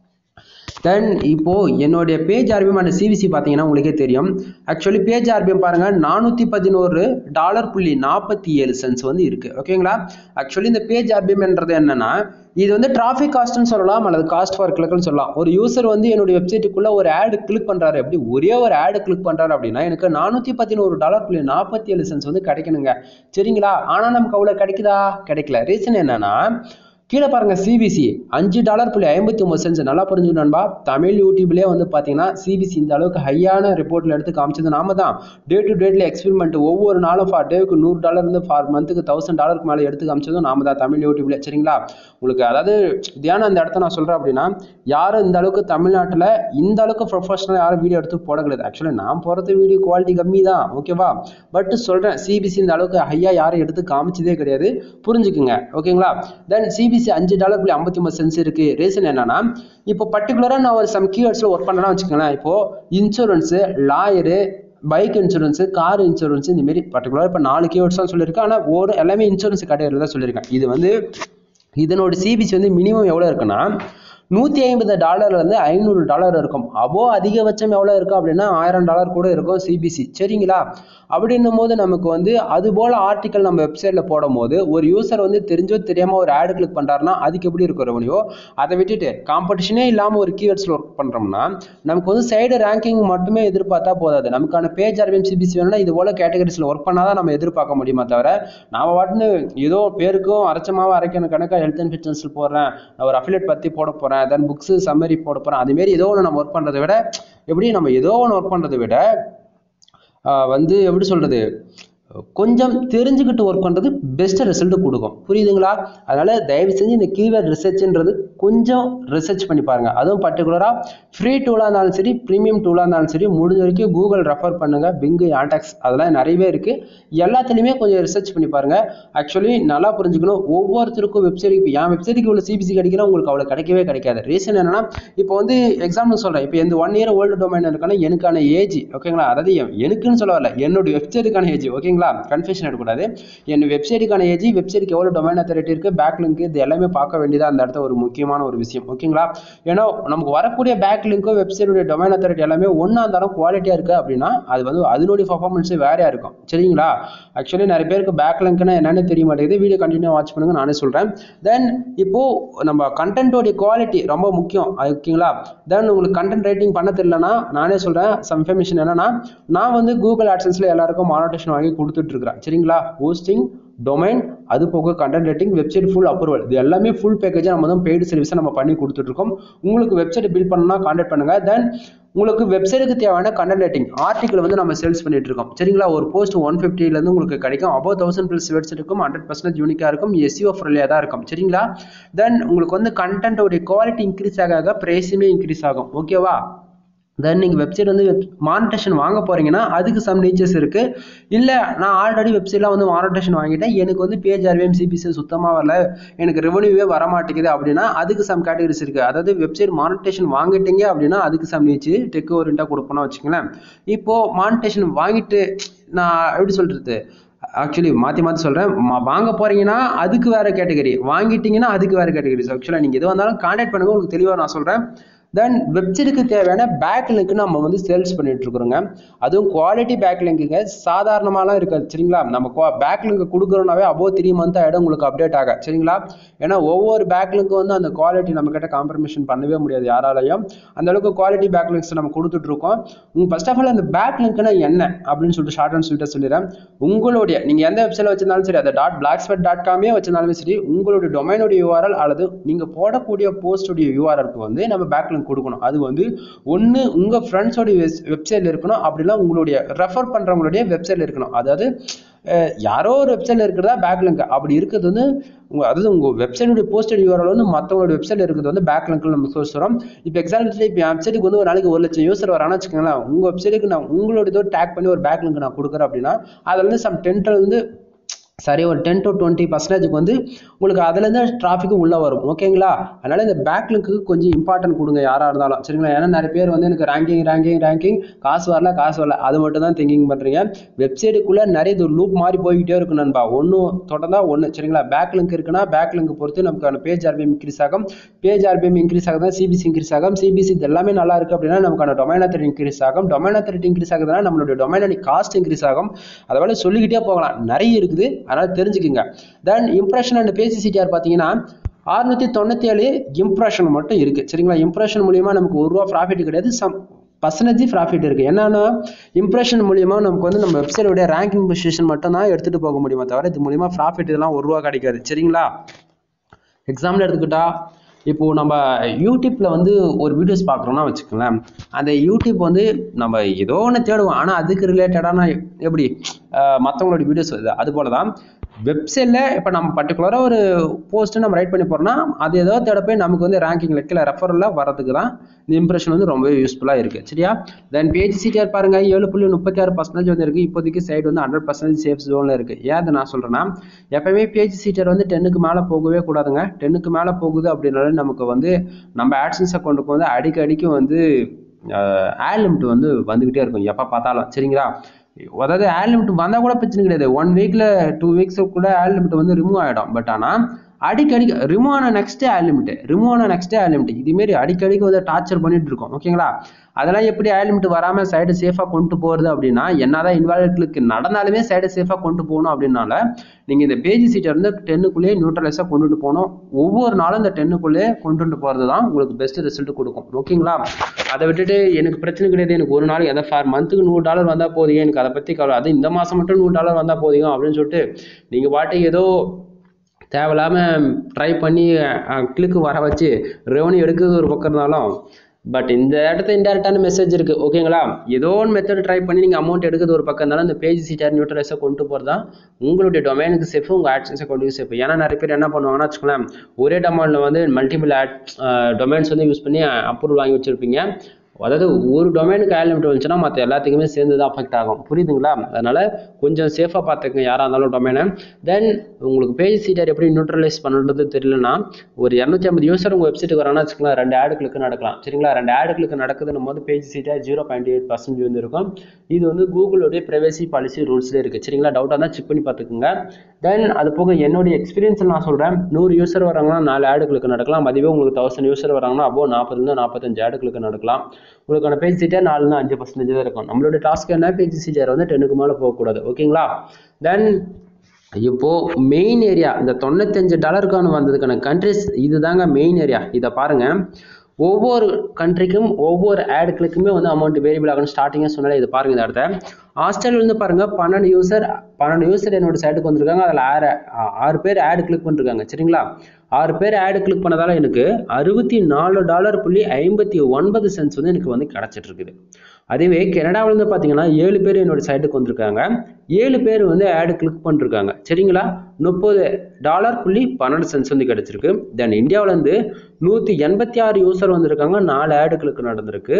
தென் இப்போ என்னுடைய பேஜ் ஆர்பிஎம் அண்ட் சிவிசி பார்த்தீங்கன்னா உங்களுக்கே தெரியும் ஆக்சுவலி பேஜ் ஆர்பிஎம் பாருங்க நானூற்றி பதினோரு டாலர் புள்ளி நாற்பத்தி ஏழு சென்ஸ் வந்து இருக்கு ஓகேங்களா ஆக்சுவலி இந்த பேஜ் ஆர்பிஎம்ன்றது என்னன்னா இது வந்து டிராஃபிக் காஸ்ட்னு சொல்லலாம் அல்லது காஸ்ட் ஃபார் கிளிக்னு சொல்லலாம் ஒரு யூசர் வந்து என்னுடைய வெப்சைட்டுக்குள்ள ஒரு ஆடு கிளிக் பண்றாரு எப்படி ஒரே ஒரு ஆடு கிளிக் பண்றாரு அப்படின்னா எனக்கு நானூற்றி பதினோரு டாலர் புள்ளி நாற்பத்தி ஏழு சென்ஸ் வந்து கிடைக்கணுங்க சரிங்களா ஆனால் நமக்கு அவ்வளோ கிடைக்குதா கிடைக்கல ரீசன் என்னன்னா கீழே பாருங்க சிபிசி அஞ்சு டாலர் புள்ளி ஐம்பத்தி ஒன்பது சென்ஸ் நல்லா புரிஞ்சு நண்பா தமிழ் யூடியூப்லேயே வந்து பார்த்தீங்கன்னா சிபிசி இந்த அளவுக்கு ஹையான ரிப்போர்ட்டில் எடுத்து காமிச்சது நாம தான் டே டு டேட்ல எக்ஸ்பெரிமெண்ட் ஒவ்வொரு நாளும் ஃபார் டேவுக்கு நூறு டாலர் இருந்து ஃபார் மந்த்துக்கு தௌசண்ட் டாலருக்கு மேலே எடுத்து காமிச்சதும் நாம தான் தமிழ் யூடியூப்ல சரிங்களா உங்களுக்கு அதாவது தியானம் அந்த இடத்த நான் சொல்கிறேன் அப்படின்னா யாரும் இந்த அளவுக்கு தமிழ்நாட்டில் இந்த அளவுக்கு ப்ரொஃபஷனல் யாரும் வீடியோ எடுத்து போட கிடையாது ஆக்சுவலி நான் போகிறது வீடியோ குவாலிட்டி கம்மி தான் ஓகேவா பட் சொல்கிறேன் சிபிசி இந்த அளவுக்கு ஹையாக யாரும் எடுத்து காமிச்சதே கிடையாது புரிஞ்சுக்குங்க ஓகேங்களா தென் சிபிசி அஞ்சு டாலர் புள்ளி ஐம்பத்தி ஒன்பது சென்ஸ் இருக்கு ரீசன் என்னன்னா இப்போ பர்டிகுலராக நான் ஒரு சம் கீவேர்ட்ஸில் ஒர்க் பண்ணுறேன்னா வச்சுக்கோங்களேன் இப்போ insurance lawyer bike insurance car insurance இந்த மாதிரி பர்டிகுலராக இப்போ நாலு கீவேர்ட்ஸ் தான் சொல்லியிருக்கேன் ஆனால் ஒரு எல்லாமே இன்சூரன்ஸ் கேட்டகரியில் தான் சொல்லியிருக்கேன் இது வந்து இதனோட சிபிசி வந்து மினிமம் எவ்வளோ இருக்குன்னா நூற்றி ஐம்பது டாலர்லேருந்து ஐநூறு டாலர் இருக்கும் அபோ அதிகபட்சம் எவ்வளோ இருக்கும் அப்படின்னா ஆயிரம் டாலர் கூட இருக்கும் சிபிசி சரிங்களா அப்படின்னும் போது நமக்கு வந்து அது போல் ஆர்டிக்கல் நம்ம வெப்சைட்டில் போடும் போது ஒரு யூசர் வந்து தெரிஞ்சோ தெரியாமல் ஒரு ஆடு கிளிக் பண்ணுறாருன்னா அதுக்கு எப்படி இருக்கும் ரெவன்யூ அதை விட்டுட்டு காம்படிஷனே இல்லாமல் ஒரு கீவேர்ட்ஸில் ஒர்க் பண்ணுறோம்னா நமக்கு வந்து சைடு ரேங்கிங் மட்டுமே எதிர்பார்த்தா போதாது நமக்கான பேஜ் ஆர்பிஎம் சிபிசி வேணும்னா இது போல் கேட்டகரிஸில் ஒர்க் பண்ணால் தான் நம்ம எதிர்பார்க்க முடியுமா தவிர நாம் வாட்டுன்னு ஏதோ பேருக்கும் அரைச்சமாவும் அரைக்கணும் கணக்காக ஹெல்த் அண்ட் ஃபிட்னஸில் போடுறேன் நான் ஒரு அஃபிலேட் பற்றி போட போகிறேன் தென் புக்ஸு சம்மரி போட போகிறேன் அதுமாரி ஏதோ ஒன்று நம்ம ஒர்க் பண்ணுறதை விட எப்படி நம்ம ஏதோ ஒன்று ஒர்க் பண்ணுறதை விட வந்து எப்படி சொல்கிறது கொஞ்சம் தெரிஞ்சுக்கிட்டு ஒர்க் பண்ணுறது பெஸ்ட்டு ரிசல்ட் கொடுக்கும் புரியுதுங்களா அதனால் தயவு செஞ்சு இந்த கீவேர்ட் ரிசர்ச்ன்றது கொஞ்சம் ரிசர்ச் பண்ணி பாருங்கள் அதுவும் பர்டிகுலராக ஃப்ரீ டூலாக இருந்தாலும் சரி ப்ரீமியம் டூலாக இருந்தாலும் சரி முடிஞ்ச வரைக்கும் கூகுள் ரெஃபர் பண்ணுங்கள் பிங்கு ஆண்டாக்ஸ் அதெல்லாம் நிறையவே இருக்குது எல்லாத்துலேயுமே கொஞ்சம் ரிசர்ச் பண்ணி பாருங்கள் ஆக்சுவலி நல்லா புரிஞ்சுக்கணும் ஒவ்வொருத்தருக்கும் வெப்சைட் இப்போ என் வெப்சைட்டுக்கு இவ்வளோ சிபிசி கிடைக்கிறா உங்களுக்கு அவ்வளோ கிடைக்கவே கிடைக்காது ரீசன் என்னன்னா இப்போ வந்து எக்ஸாம்பிள் சொல்கிறேன் இப்போ இந்த ஒன் இயர் ஓல்டு டொமைன் இருக்கான எனக்கான ஏஜ் ஓகேங்களா அதாவது எனக்குன்னு சொல்ல வரல என்னுடைய வெப்சைட்டுக்கான ஏஜ் ஓகேங்களா கன்ஃபியூஷன் எடுக்கக்கூடாது என் வெப்சைட்டுக்கான ஏஜ் வெப்சைட்டுக்கு எவ்வளோ டொமைன் அத்தாரிட்டி இருக்குது பேக் லிங்க் இது எல்லாமே பார்க்க வேண்டியதா அந்த இடத்த ஒரு முக்கியமான ஒரு விஷயம் ஓகேங்களா ஏன்னா நமக்கு வரக்கூடிய பேக் லிங்க்கோ வெப்சைட்டுடைய டொமைன் அத்தாரிட்டி எல்லாமே ஒன்றா இருந்தாலும் குவாலிட்டியாக இருக்குது அப்படின்னா அது வந்து அதனுடைய பர்ஃபார்மன்ஸே வேறையாக இருக்கும் சரிங்களா ஆக்சுவலி நிறைய பேருக்கு பேக் லிங்க்னா என்னன்னு தெரிய மாட்டேங்குது வீடியோ கண்டினியூ வாட்ச் பண்ணுங்க நானே சொல்கிறேன் தென் இப்போ நம்ம கண்டென்ட்டோடைய குவாலிட்டி ரொம்ப முக்கியம் ஓகேங்களா தென் உங்களுக்கு கண்டென்ட் ரைட்டிங் பண்ண தெரியலனா நானே சொல்கிறேன் சம் இன்ஃபர்மேஷன் என்னன்னா நான் வந்து கூகுள் ஆட்சன்ஸில் எல்லாருக்கும் மானிட்டேஷன் வாங்கி கொடுத்துட்டு இருக்கிறேன் சரிங்களா ஹோஸ்டிங் டொமைன் அது போக content rating website full approval இது எல்லாமே ஃபுல் பேக்கேஜாக நம்ம தான் பெய்டு சர்வீஸை நம்ம பண்ணி கொடுத்துட்ருக்கோம் உங்களுக்கு வெப்சைட் பில்ட் பண்ணணும்னா கான்டாக்ட் பண்ணுங்க தென் உங்களுக்கு வெப்சைட்டுக்கு தேவையான கண்டென்ட் ரைட்டிங் ஆர்டிகல் வந்து நம்ம சேல்ஸ் பண்ணிட்டு இருக்கோம் சரிங்களா ஒரு போஸ்ட் ஒன் ஃபிஃப்டிலேருந்து உங்களுக்கு கிடைக்கும் அபவ் தௌசண்ட் ப்ளஸ் வேர்ட்ஸ் இருக்கும் ஹண்ட்ரட் பர்சன்டேஜ் யூனிக்காக இருக்கும் எஸ்சிஓ ஃப்ரெண்ட்லியாக தான் இருக்கும் சரிங்களா தென் உங்களுக்கு வந்து கண்டென்ட்டோடைய குவாலிட்டி இன்க்ரீஸ் ஆக ஆக ப்ரைஸுமே இன்க்ரீஸ் ஆகும் ஓகேவா தென் நீங்கள் வெப்சைட் வந்து மானிட்டேஷன் வாங்க போகிறீங்கன்னா அதுக்கு சம் நீச்சர்ஸ் இருக்குது இல்லை நான் ஆல்ரெடி வெப்சைட்லாம் வந்து மானிட்டேஷன் வாங்கிட்டேன் எனக்கு வந்து பேஜ் ஆர்விஎம் சிபிசி சுத்தமாக வரல எனக்கு ரெவன்யூவே வர மாட்டேங்குது அப்படின்னா அதுக்கு சம் கேட்டகரிஸ் இருக்குது அதாவது வெப்சைட் மானிட்டேஷன் வாங்கிட்டீங்க அப்படின்னா அதுக்கு சம் நீச்சு டெக் ஓரியண்டாக கொடுப்போம்னா வச்சுங்களேன் இப்போது மானிட்டேஷன் வாங்கிட்டு நான் எப்படி சொல்கிறது ஆக்சுவலி மாற்றி மாற்றி சொல்கிறேன் வாங்க போகிறீங்கன்னா அதுக்கு வேறு கேட்டகரி வாங்கிட்டீங்கன்னா அதுக்கு வேறு கேட்டகரிஸ் ஆக்சுவலாக நீங்கள் எது வந்தாலும் கான்டாக்ட் பண்ணுங்கள் உங்களுக்கு தெளிவாக நான் சொல்கிறேன் தென் வெப்சைட்டுக்கு தேவையான பேக் லிங்க் நம்ம வந்து சேல்ஸ் பண்ணிட்டு இருக்கிறோங்க அதுவும் குவாலிட்டி பேக் லிங்க்குங்க சாதாரணமாலாம் இருக்காது சரிங்களா நம்ம பேக் லிங்க் கொடுக்குறோம்னாவே அபோவ் த்ரீ மந்த் ஆகிடும் உங்களுக்கு அப்டேட் ஆக சரிங்களா ஏன்னா ஒவ்வொரு பேக் லிங்க்கும் வந்து அந்த குவாலிட்டி நம்ம கிட்ட காம்ப்ரமைஷன் பண்ணவே முடியாது யாராலையும் அந்த அளவுக்கு குவாலிட்டி பேக் லிங்க்ஸ் நம்ம கொடுத்துட்டு இருக்கோம் உங்க ஃபர்ஸ்ட் ஆஃப் ஆல் அந்த பேக் லிங்க்னா என்ன அப்படின்னு சொல்லிட்டு ஷார்ட் அண்ட் ஸ்வீட்டாக சொல்லிடுறேன் உங்களுடைய நீங்கள் எந்த வெப்சைட் வச்சிருந்தாலும் சரி அந்த டாட் பிளாக் ஸ்பெட் டாட் காமே வச்சிருந்தாலுமே சரி உங்களுடைய டொமைனுடைய யூஆர்எல் அல்லது நீங்கள் போடக்கூடிய போஸ்டுடைய யூஆர்எலுக்கு வந்து நம்ம பேக் லிங்க் கொடுக்கணும் அது வந்து ஒன்று உங்கள் ஃப்ரெண்ட்ஸோடைய வெப்சைட்டில் இருக்கணும் அப்படிலாம் உங்களுடைய ரெஃபர் பண்ணுறவங்களுடைய வெப்சைட்டில் இருக்கணும் அதாவது யாரோ ஒரு வெப்சைட்டில் இருக்கிறதா பேக் லிங்க் அப்படி இருக்கிறது வந்து உங்கள் அதாவது உங்கள் வெப்சைட்டுடைய போஸ்டட் யூஆர்எல் வந்து மற்றவங்களோட வெப்சைட்டில் இருக்கிறது வந்து பேக் லிங்க்ல நம்ம சோர்ஸ் வரோம் இப்போ எக்ஸாம்பிள் இப்போ என் வெப்சைட்டுக்கு வந்து ஒரு நாளைக்கு ஒரு லட்சம் யூசர் வரான்னு வச்சுக்கோங்களேன் உங்கள் வெப்சைட்டுக்கு நான் உங்களோட இதோ டேக் பண்ணி ஒரு பேக் லிங்க் நான் கொடுக்குறேன் அப்படின்னா அதில் வந்து சம் டென்ட்டில் வந்து சரி ஒரு டென் டு டுவெண்ட்டி பர்சன்டேஜுக்கு வந்து உங்களுக்கு அதுலேருந்து டிராஃபிக் உள்ளே வரும் ஓகேங்களா அதனால் இந்த பேக் லிங்க்கு கொஞ்சம் இம்பார்ட்டன்ட் கொடுங்க யாராக இருந்தாலும் சரிங்களா ஏன்னா நிறைய பேர் வந்து எனக்கு ரேங்கிங் ரேங்கிங் ரேங்கிங் காசு வரல காசு வரல அது மட்டும் தான் திங்கிங் பண்ணுறீங்க வெப்சைட்டுக்குள்ளே நிறைய இது லூப் மாதிரி போய்கிட்டே இருக்கும் நண்பா ஒன்று தொடர்ந்தா ஒன்று சரிங்களா பேக் லிங்க் இருக்குன்னா பேக் லிங்க் பொறுத்து நமக்கான பேஜ் ஆர்பிஎம் இன்க்ரீஸ் ஆகும் பேஜ் ஆர்பிஎம் இன்க்ரீஸ் ஆகுதுன்னா சிபிசி இன்க்ரீஸ் ஆகும் சிபிசி இது எல்லாமே நல்லா இருக்குது அப்படின்னா நமக்கான டொமைன் அத்தரிட் இன்க்ரீஸ் ஆகும் டொமைன் அத்தரிட் இன்க்ரீஸ் ஆகுதுன்னா நம்மளுடைய டொமைன் காஸ்ட் இன்க்ரீஸ் ஆகும் அதோட சொல்லிக்கிட்டே போகலாம் நிறைய இருக்குது அதனால் தெரிஞ்சுக்குங்க then impression and page CTR பார்த்தீங்கன்னா அறுநூத்தி தொண்ணூத்தி ஏழு இம்ப்ரெஷன் மட்டும் இருக்கு சரிங்களா இம்ப்ரெஷன் மூலியமா நமக்கு ஒரு ரூபா ப்ராஃபிட் கிடையாது சம் பர்சன்டேஜ் ப்ராஃபிட் இருக்கு என்னன்னா இம்ப்ரெஷன் மூலியமா நமக்கு வந்து நம்ம வெப்சைட்டோட ரேங்கிங் பொசிஷன் மட்டும் தான் எடுத்துட்டு போக முடியுமா தவிர இது மூலியமா ப்ராஃபிட் இதெல்லாம் ஒரு ரூபா கிடைக்காது சரிங்களா எக்ஸாம்பிள் எடுத்துக்கிட்டா இப்போ நம்ம யூடியூப்ல வந்து ஒரு வீடியோஸ் பார்க்குறோம்னா வச்சுக்கோங்களேன் அந்த யூடியூப் வந்து நம்ம ஏதோ ஒன்று தேடுவோம் ஆனால் அதுக்கு ரிலேட்டடான எப்படி மற்றவங்களோட வீடியோஸ் வருது அது போல தான் வெப்சைட்டில் இப்போ நம்ம பர்டிகுலராக ஒரு போஸ்ட்டு நம்ம ரைட் பண்ணி போகிறோம்னா அது ஏதோ தேட போய் நமக்கு வந்து ரேங்கிங்கில் கீழே ரெஃபரில் வரதுக்கு தான் இந்த இம்ப்ரெஷன் வந்து ரொம்பவே யூஸ்ஃபுல்லாக இருக்குது சரியா தென் பேஜ் சிடிஆர் பாருங்க ஏழு புள்ளி முப்பத்தி ஆறு பர்சன்டேஜ் வந்து இருக்குது இப்போதைக்கு சைடு வந்து ஹண்ட்ரட் பர்சன்டேஜ் சேஃப் ஜோனில் இருக்குது ஏன் அதை நான் சொல்கிறேன்னா எப்பவுமே பேஜ் சிடிஆர் வந்து டென்னுக்கு மேலே போகவே கூடாதுங்க டென்னுக்கு மேலே போகுது அப்படின்னாலே நமக்கு வந்து நம்ம ஆட்சன்ஸ் அக்கௌண்ட்டுக்கு வந்து அடிக்கடிக்கு வந்து ஆட் லிமிட் வந்து வந்துக்கிட்டே இருக்கும் எப்போ பார்த்தாலும் சரிங்களா அதாவது ஆட் லிமிட் வந்தால் கூட பிரச்சனை கிடையாது ஒன் வீக்கில் டூ வீக்ஸ் கூட ஆட் லிமிட் வந்து ரிமூவ் ஆகிடும் பட் ஆனால் அடிக்கடிக்கு ரிமூவ் ஆன நெக்ஸ்ட் ஆட் லிமிட் ரிமூவ் ஆன நெக்ஸ்ட் ஆட் லிமிட் இதுமாரி அடிக்கடிக்கு வந்து டார்ச்சர் பண்ணிட்டு இருக்கோம் ஓகேங்களா அதெல்லாம் எப்படி ஆட் லிமிட் வராமல் சைடு சேஃபாக கொண்டு போகிறது அப்படின்னா என்னதான் இன்வால்வ்களுக்கு நடந்தாலுமே சைடு சேஃபாக கொண்டு போகணும் அப்படின்னால நீங்கள் இந்த பேஜ் சீட்டை வந்து டென்னுக்குள்ளேயே நியூட்ரலைஸாக கொண்டுட்டு போகணும் ஒவ்வொரு நாளும் இந்த டென்னுக்குள்ளேயே கொண்டுட்டு போகிறது தான் உங்களுக்கு பெஸ்ட் ரிசல்ட் கொடுக்கும் ஓகேங்களா அதை விட்டுட்டு எனக்கு பிரச்சனை கிடையாது எனக்கு ஒரு நாளைக்கு அதை ஃபார் மந்த்துக்கு நூறு டாலர் வந்தால் போதுங்க எனக்கு அதை பற்றி கவலை அது இந்த மாதம் மட்டும் நூறு டாலர் வந்தால் போதுங்க அப்படின்னு சொல்லிட்டு நீங்கள் பாட்டு ஏதோ தேவையில்லாமல் ட்ரை பண்ணி கிளிக்கு வர வச்சு ரெவன்யூ எடுக்கிறது ஒரு பக்கம் இருந்தாலும் பட் இந்த இடத்துல இன்டெரக்டான மெசேஜ் இருக்குது ஓகேங்களா ஏதோ ஒரு மெத்தட் ட்ரை பண்ணி நீங்கள் அமௌண்ட் எடுக்கிறது ஒரு பக்கம் இருந்தாலும் இந்த பேஜ் சீட்டார் நியூட்ரலைஸாக கொண்டு போகிறது தான் உங்களுடைய டொமைனுக்கு சேஃப் உங்கள் ஆட்சன்ஸ் அக்கௌண்ட்டுக்கு சேஃப் ஏன்னா நிறைய பேர் என்ன பண்ணுவாங்கன்னா வச்சுக்கோங்களேன் ஒரே டொமைனில் வந்து மல்டிபிள் ஆட் டொமைன்ஸ் வந்து யூஸ் பண்ணி அப்ரூவல் வாங்கி வச்சுருப்பீங்க அதாவது ஒரு டொமைனுக்கு ஆட் லிமிட் வந்துச்சுன்னா மற்ற எல்லாத்துக்குமே சேர்ந்து தான் அஃபெக்ட் ஆகும் புரியுதுங்களா அதனால் கொஞ்சம் சேஃபாக பார்த்துக்கங்க யாராக இருந்தாலும் டொமைனை தென் உங்களுக்கு பேஜ் சீட்டர் எப்படி நியூட்ரலைஸ் பண்ணுறது தெரியலனா ஒரு இரநூத்தி ஐம்பது யூசர் உங்கள் வெப்சைட்டுக்கு வரானா வச்சுக்கலாம் ரெண்டு ஆடு கிளிக்கு நடக்கலாம் சரிங்களா ரெண்டு ஆடு கிளிக்கு நடக்குதுன்னு போது page CTR zero point eight percentage வந்து இருக்கும் இது வந்து கூகுளோடைய ப்ரைவேசி பாலிசி ரூல்ஸ்லேயே இருக்குது சரிங்களா டவுட்டாக தான் செக் பண்ணி பார்த்துக்குங்க தென் அது போக என்னுடைய எக்ஸ்பீரியன்ஸ் நான் சொல்கிறேன் நூறு யூசர் வராங்கன்னா நாலு ஆடுகளுக்கு நடக்கலாம் அதுவே உங்களுக்கு தௌசண்ட் யூசர் வராங்கன்னா அப்போ நாற்பதுலேருந்து நாற்பத்தஞ்சு ஆடுகளுக்கு நடக்கலாம் உங்களுக்கான பேஜ் சீட்டர் நாலுலேருந்து அஞ்சு பர்சன்டேஜ் தான் இருக்கும் நம்மளோட டாஸ்க் என்ன பேஜ் சீட்டர் வந்து டென்னுக்கு மேலே போகக்கூடாது ஓகேங்களா தென் இப்போ மெயின் ஏரியா இந்த தொண்ணூத்தஞ்சு டாலருக்கான வந்ததுக்கான கண்ட்ரிஸ் இதுதாங்க மெயின் ஏரியா இதை பாருங்க ஒவ்வொரு கண்ட்ரிக்கும் ஒவ்வொரு ஆடுகளுக்குமே வந்து அமௌண்ட் வேரியபிள் ஆகணும் ஸ்டார்டிங்காக சொன்னாலே இது பாருங்க இந்த இடத்த ஆஸ்திரேலியாவிலேருந்து பாருங்க பன்னெண்டு யூசர் பன்னெண்டு யூசர் என்னோட சைடுக்கு வந்திருக்காங்க அதில் ஆறு ஆறு பேர் ஆடு கிளிக் பண்ணிருக்காங்க சரிங்களா ஆறு பேர் ஆடு கிளிக் பண்ணதால எனக்கு அறுபத்தி நாலு டாலர் புள்ளி ஐம்பத்தி ஒன்பது சென்ஸ் வந்து எனக்கு வந்து கிடச்சிட்டு இருக்குது அதுவே கனடாவிலேருந்து பார்த்தீங்கன்னா ஏழு பேர் என்னோட சைட்டுக்கு வந்திருக்காங்க ஏழு பேர் வந்து ஆடு கிளிக் பண்ணிருக்காங்க சரிங்களா முப்பது டாலர் புள்ளி பன்னெண்டு சென்ஸ் வந்து கிடச்சிருக்கு தென் இந்தியாவிலேருந்து நூற்றி எண்பத்தி ஆறு யூசர் வந்திருக்காங்க நாலு ஆடு கிளிக் நடந்திருக்கு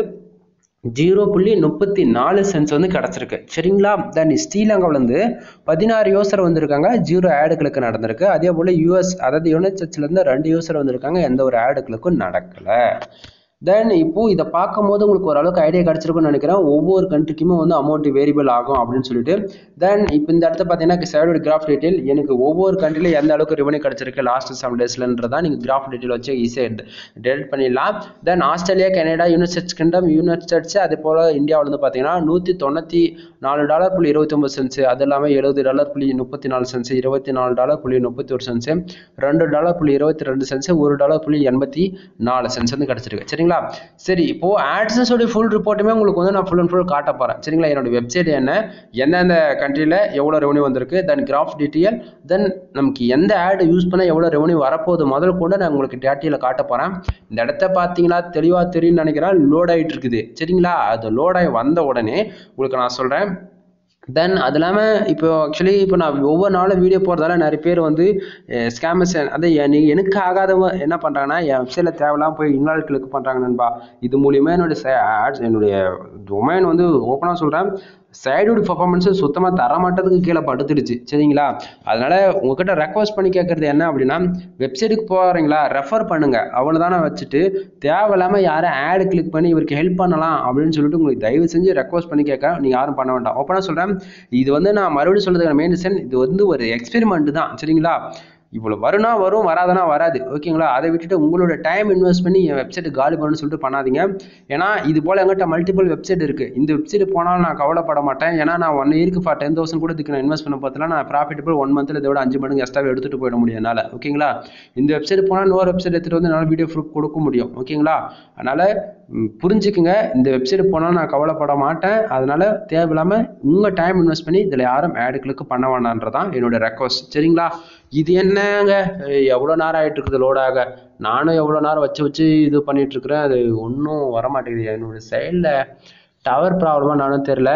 ஜீரோ புள்ளி முப்பத்தி நாலு சென்ஸ் வந்து கிடச்சிருக்கு சரிங்களா தென் ஸ்ரீலங்காவிலேருந்து பதினாறு யூசர் வந்திருக்காங்க ஜீரோ ஆடுகளுக்கு நடந்திருக்கு அதே போல் யூஎஸ் அதாவது யுனைட் சர்ச்சிலேருந்து ரெண்டு யூசர் வந்திருக்காங்க எந்த ஒரு ஆடுகளுக்கும் நடக்கலை தென் இப்போ இதை பார்க்கும்போது உங்களுக்கு ஓரளவுக்கு ஐடியா கிடச்சிருக்கும்னு நினைக்கிறேன் ஒவ்வொரு கண்ட்ரிக்குமே வந்து அமௌண்ட் வேரியபிள் ஆகும் அப்படின்னு சொல்லிட்டு தென் இப்போ இந்த இடத்த பார்த்தீங்கன்னா சைடோட கிராஃப் டீட்டெயில் எனக்கு ஒவ்வொரு கண்ட்ரியில் எந்த அளவுக்கு ரெவன்யூ கிடச்சிருக்கு லாஸ்ட் செவன் டேஸ்லன்றதா நீங்கள் கிராஃப் டீட்டெயில் வச்சு ஈஸியாக டெலிட் பண்ணிடலாம் then Australia Canada United Kingdom United States அதே போல் இந்தியாவில் வந்து பார்த்தீங்கன்னா நூற்றி தொண்ணூற்றி நாலு டாலர் புள்ளி இருபத்தொம்பது சென்ஸ் அது இல்லாமல் எழுபது டாலர் புள்ளி முப்பத்தி நாலு சென்ஸ் இருபத்தி நாலு டாலர் புள்ளி முப்பத்தி ஒரு சென்ஸ் ரெண்டு டாலர் புள்ளி இருபத்தி ரெண்டு சென்ஸ் ஒரு டாலர் புள்ளி எண்பத்தி நாலு சென்ஸ் வந்து கிடச்சிருக்கு சரிங்களா சரி இப்போ ஆட்ஸஸோட ஃபுல் ரிப்போர்ட்டுமே உங்களுக்கு வந்து நான் ஃபுல் அண்ட் ஃபுல் காட்ட போகிறேன் சரிங்களா என்னோட வெப்சைட் என்ன எந்தெந்த கண்ட்ரியில் எவ்வளோ ரெவன்யூ வந்திருக்கு தென் கிராஃப் டீட்டெயில் தென் நமக்கு எந்த ஆட் யூஸ் பண்ணால் எவ்வளோ ரெவன்யூ வரப்போகுது முதல் கூட நான் உங்களுக்கு டேட்டியில் காட்ட போகிறேன் இந்த இடத்த பார்த்தீங்கன்னா தெளிவாக தெரியும்னு நினைக்கிறேன் லோட் ஆகிட்டு இருக்குது சரிங்களா அது லோட் ஆகி வந்த உடனே உங்களுக்கு நான் சொல்கிறேன் தென் அது இல்லாமல் இப்போ ஆக்சுவலி இப்போ நான் ஒவ்வொரு நாளும் வீடியோ போடுறதால நிறைய பேர் வந்து ஸ்கேமர்ஸ் அது நீ எனக்கு ஆகாதவங்க என்ன பண்ணுறாங்கன்னா என் வெப்சைட்டில் தேவையில்லாம போய் இன்வால்வ் கிளிக் பண்ணுறாங்க நண்பா இது மூலியமாக என்னுடைய ஆட்ஸ் என்னுடைய டொமைன் வந்து ஓப்பனாக சொல்கிறேன் சைடோட பர்ஃபார்மன்ஸு சுத்தமாக தரமாட்டதுக்கு கீழே படுத்துடுச்சு சரிங்களா அதனால் உங்ககிட்ட ரெக்வஸ்ட் பண்ணி கேட்குறது என்ன அப்படின்னா வெப்சைட்டுக்கு போகிறீங்களா ரெஃபர் பண்ணுங்கள் அவ்வளோதானே வச்சுட்டு தேவையில்லாமல் யாரும் ஆடு கிளிக் பண்ணி இவருக்கு ஹெல்ப் பண்ணலாம் அப்படின்னு சொல்லிட்டு உங்களுக்கு தயவு செஞ்சு ரெக்வஸ்ட் பண்ணி கேட்க நீங்கள் யாரும் பண்ண வேண்டாம் ஓப்பனாக சொல்கிறேன் இது வந்து நான் மறுபடியும் சொல்கிறதுக்கான மெயின் ரீசன் இது வந்து ஒரு எக்ஸ்பெரிமெண்ட் தான் சரிங்களா இவ்வளோ வரும்னா வரும் வராதுன்னா வராது ஓகேங்களா அதை விட்டுட்டு உங்களோட டைம் இன்வெஸ்ட் பண்ணி என் வெப்சைட் காலி பண்ணணும்னு சொல்லிட்டு பண்ணாதீங்க ஏன்னா இது போல் எங்கிட்ட மல்டிபிள் வெப்சைட் இருக்குது இந்த வெப்சைட் போனாலும் நான் கவலைப்பட மாட்டேன் ஏன்னா நான் ஒன் இயருக்கு ஃபார் டென் தௌசண்ட் கூட இதுக்கு நான் இன்வெஸ்ட் பண்ண பார்த்தல நான் ப்ராஃபிட்டபிள் ஒன் மந்த்தில் இதோட அஞ்சு மடங்கு எக்ஸ்ட்ராவே எடுத்துகிட்டு போயிட முடியும் என்னால் ஓகேங்களா இந்த வெப்சைட் போனால் இன்னொரு வெப்சைட் எடுத்துகிட்டு வந்து என்னால் வீடியோ ப்ரூஃப் கொடுக்க முடியும் ஓகேங்களா அதனால் புரிஞ்சுக்குங்க இந்த வெப்சைட் போனால் நான் கவலைப்பட மாட்டேன் அதனால் தேவையில்லாமல் உங்கள் டைம் இன்வெஸ்ட் பண்ணி இதில் யாரும் ஆடுகளுக்கு பண்ண வேண்டான்றதான் என்னோட ரெக்வஸ்ட் சரிங்களா இது என்னங்க எவ்வளோ நேரம் ஆகிட்டு இருக்குது லோடாக நானும் எவ்வளோ நேரம் வச்சு வச்சு இது பண்ணிட்டு இருக்கிறேன் அது ஒன்றும் வரமாட்டேங்குது என்னோட சைடில் டவர் ப்ராப்ளமாக நானும் தெரில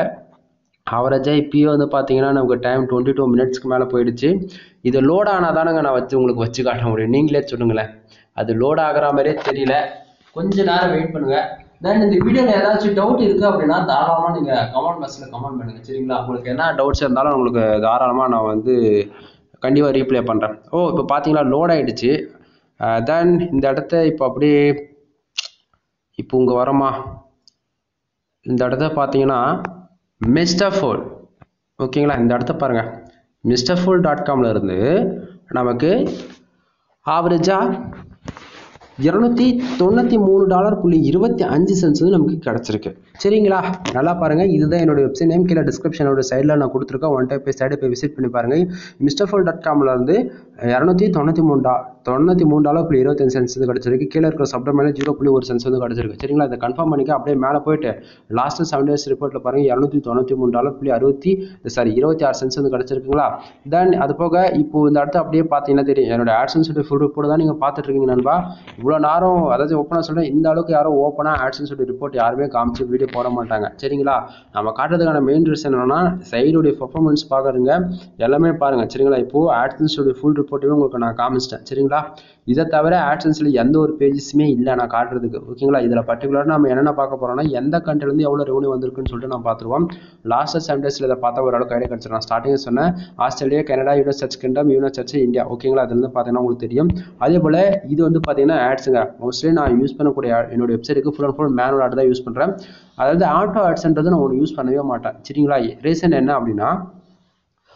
அவரேஜாக இப்பயும் வந்து பார்த்தீங்கன்னா நமக்கு டைம் டுவெண்ட்டி டூ மினிட்ஸ்க்கு மேலே போயிடுச்சு இது லோட் ஆனால் தானங்க நான் வச்சு உங்களுக்கு வச்சு காட்ட முடியும் நீங்களே சொல்லுங்களேன் அது லோட் ஆகிற மாதிரியே தெரியல கொஞ்ச நேரம் வெயிட் பண்ணுங்க தென் இந்த வீடியோவில் ஏதாச்சும் டவுட் இருக்குது அப்படின்னா தாராளமாக நீங்கள் கமெண்ட் பாக்ஸில் கமெண்ட் பண்ணுங்கள் சரிங்களா உங்களுக்கு என்ன டவுட்ஸ் இருந்தாலும் உங்களுக்கு தாராளமாக நான் வந்து கண்டிப்பாக ரீப்ளே பண்ணுறேன் ஓ இப்போ பார்த்தீங்களா லோட் ஆகிடுச்சு தென் இந்த இடத்த இப்போ அப்படியே இப்போ இங்கே வரமா இந்த இடத்த பார்த்தீங்கன்னா மிஸ்டர் ஃபோல் ஓகேங்களா இந்த இடத்த பாருங்கள் மிஸ்டர் ஃபோல் டாட் காமில் இருந்து நமக்கு ஆவரேஜாக இரநூத்தி தொண்ணூற்றி மூணு டாலர் புள்ளி இருபத்தி அஞ்சு சென்ஸ் வந்து நமக்கு கிடச்சிருக்கு சரிங்களா நல்லா பாருங்கள் இதுதான் என்னோட வெப்சைட் நேம் கீழே டிஸ்கிரிப்ஷனோட சைடில் நான் கொடுத்துருக்கேன் ஒன் டைம் போய் சைடு போய் விசிட் பண்ணி பாருங்கள் மிஸ்டர் ஃபோல் டாட் காமில் வந்து இரநூத்தி தொண்ணூற்றி மூணு டா தொண்ணூற்றி மூணு டாலர் புள்ளி இருபத்தஞ்சு சென்ஸ் வந்து கிடச்சிருக்கு கீழே இருக்கிற சப்டர் மேலே ஜீரோ புள்ளி ஒரு சென்ஸ் வந்து கிடச்சிருக்கு சரிங்களா இதை கன்ஃபார்ம் பண்ணிக்க அப்படியே மேலே போயிட்டு லாஸ்ட் செவன் டேஸ் ரிப்போர்ட்டில் பாருங்கள் இரநூத்தி தொண்ணூற்றி மூணு டாலர் புள்ளி அறுபத்தி சாரி இருபத்தி ஆறு சென்ஸ் வந்து கிடச்சிருக்குங்களா தென் அது போக இப்போ இந்த இடத்த அப்படியே பார்த்தீங்கன்னா தெரியும் என்னோட ஆட்சன்ஸ் ஃபுல் ரிப்போர்ட் தான் நீங்கள் பார்த்துட்டு இருக்கீங்க நண்பா இவ்வளோ நேரம் அதாவது ஓப்பனாக சொல்கிறேன் இந்த அளவுக்கு யாரும் ஓப்பனாக ஆட்சன்ஸ் ரிப்போர்ட் யாருமே காமிச்சு வீடியோ போட மாட்டாங்க சரிங்களா நம்ம காட்டுறதுக்கான மெயின் ரீசன் என்னன்னா சைடுடைய பர்ஃபார்மன்ஸ் பார்க்குறீங்க எல்லாமே பாருங்கள் சரிங்களா இப்போது ஆட்சன்ஸோடைய ஃபுல் ரிப்போர்ட்டுமே உங்களுக்கு நான் காமிச்சிட்டேன் சரிங்களா இதை தவிர ஆட்சன்ஸில் எந்த ஒரு பேஜஸுமே இல்லை நான் காட்டுறதுக்கு ஓகேங்களா இதில் பர்டிகுலராக நம்ம என்னென்ன பார்க்க போகிறோம்னா எந்த கண்ட்ரிலேருந்து எவ்வளோ ரெவன்யூ வந்திருக்குன்னு சொல்லிட்டு நம்ம பார்த்துருவோம் லாஸ்ட் செவன் டேஸில் இதை பார்த்தா ஓரளவுக்கு ஐடியா கிடச்சிடும் நான் ஸ்டார்டிங் சொன்னேன் Australia Canada US search Kingdom US search India ஓகேங்களா அதுலேருந்து பார்த்தீங்கன்னா உங்களுக்கு தெரியும் அதே போல் இது வந்து பார்த்தீங்கன்னா ஆட்ஸுங்க மோஸ்ட்லி நான் யூஸ் பண்ணக்கூடிய என்னோட வெப்சைட்டுக்கு full and full manual ad தான் யூஸ் பண்ணுறேன் அதாவது ஆட்டோ ஆட்ஸ்ன்றது நான் ஒன்று யூஸ் பண்ணவே மாட்டேன் சரிங்களா ரீசன் என்ன அப்படின்னா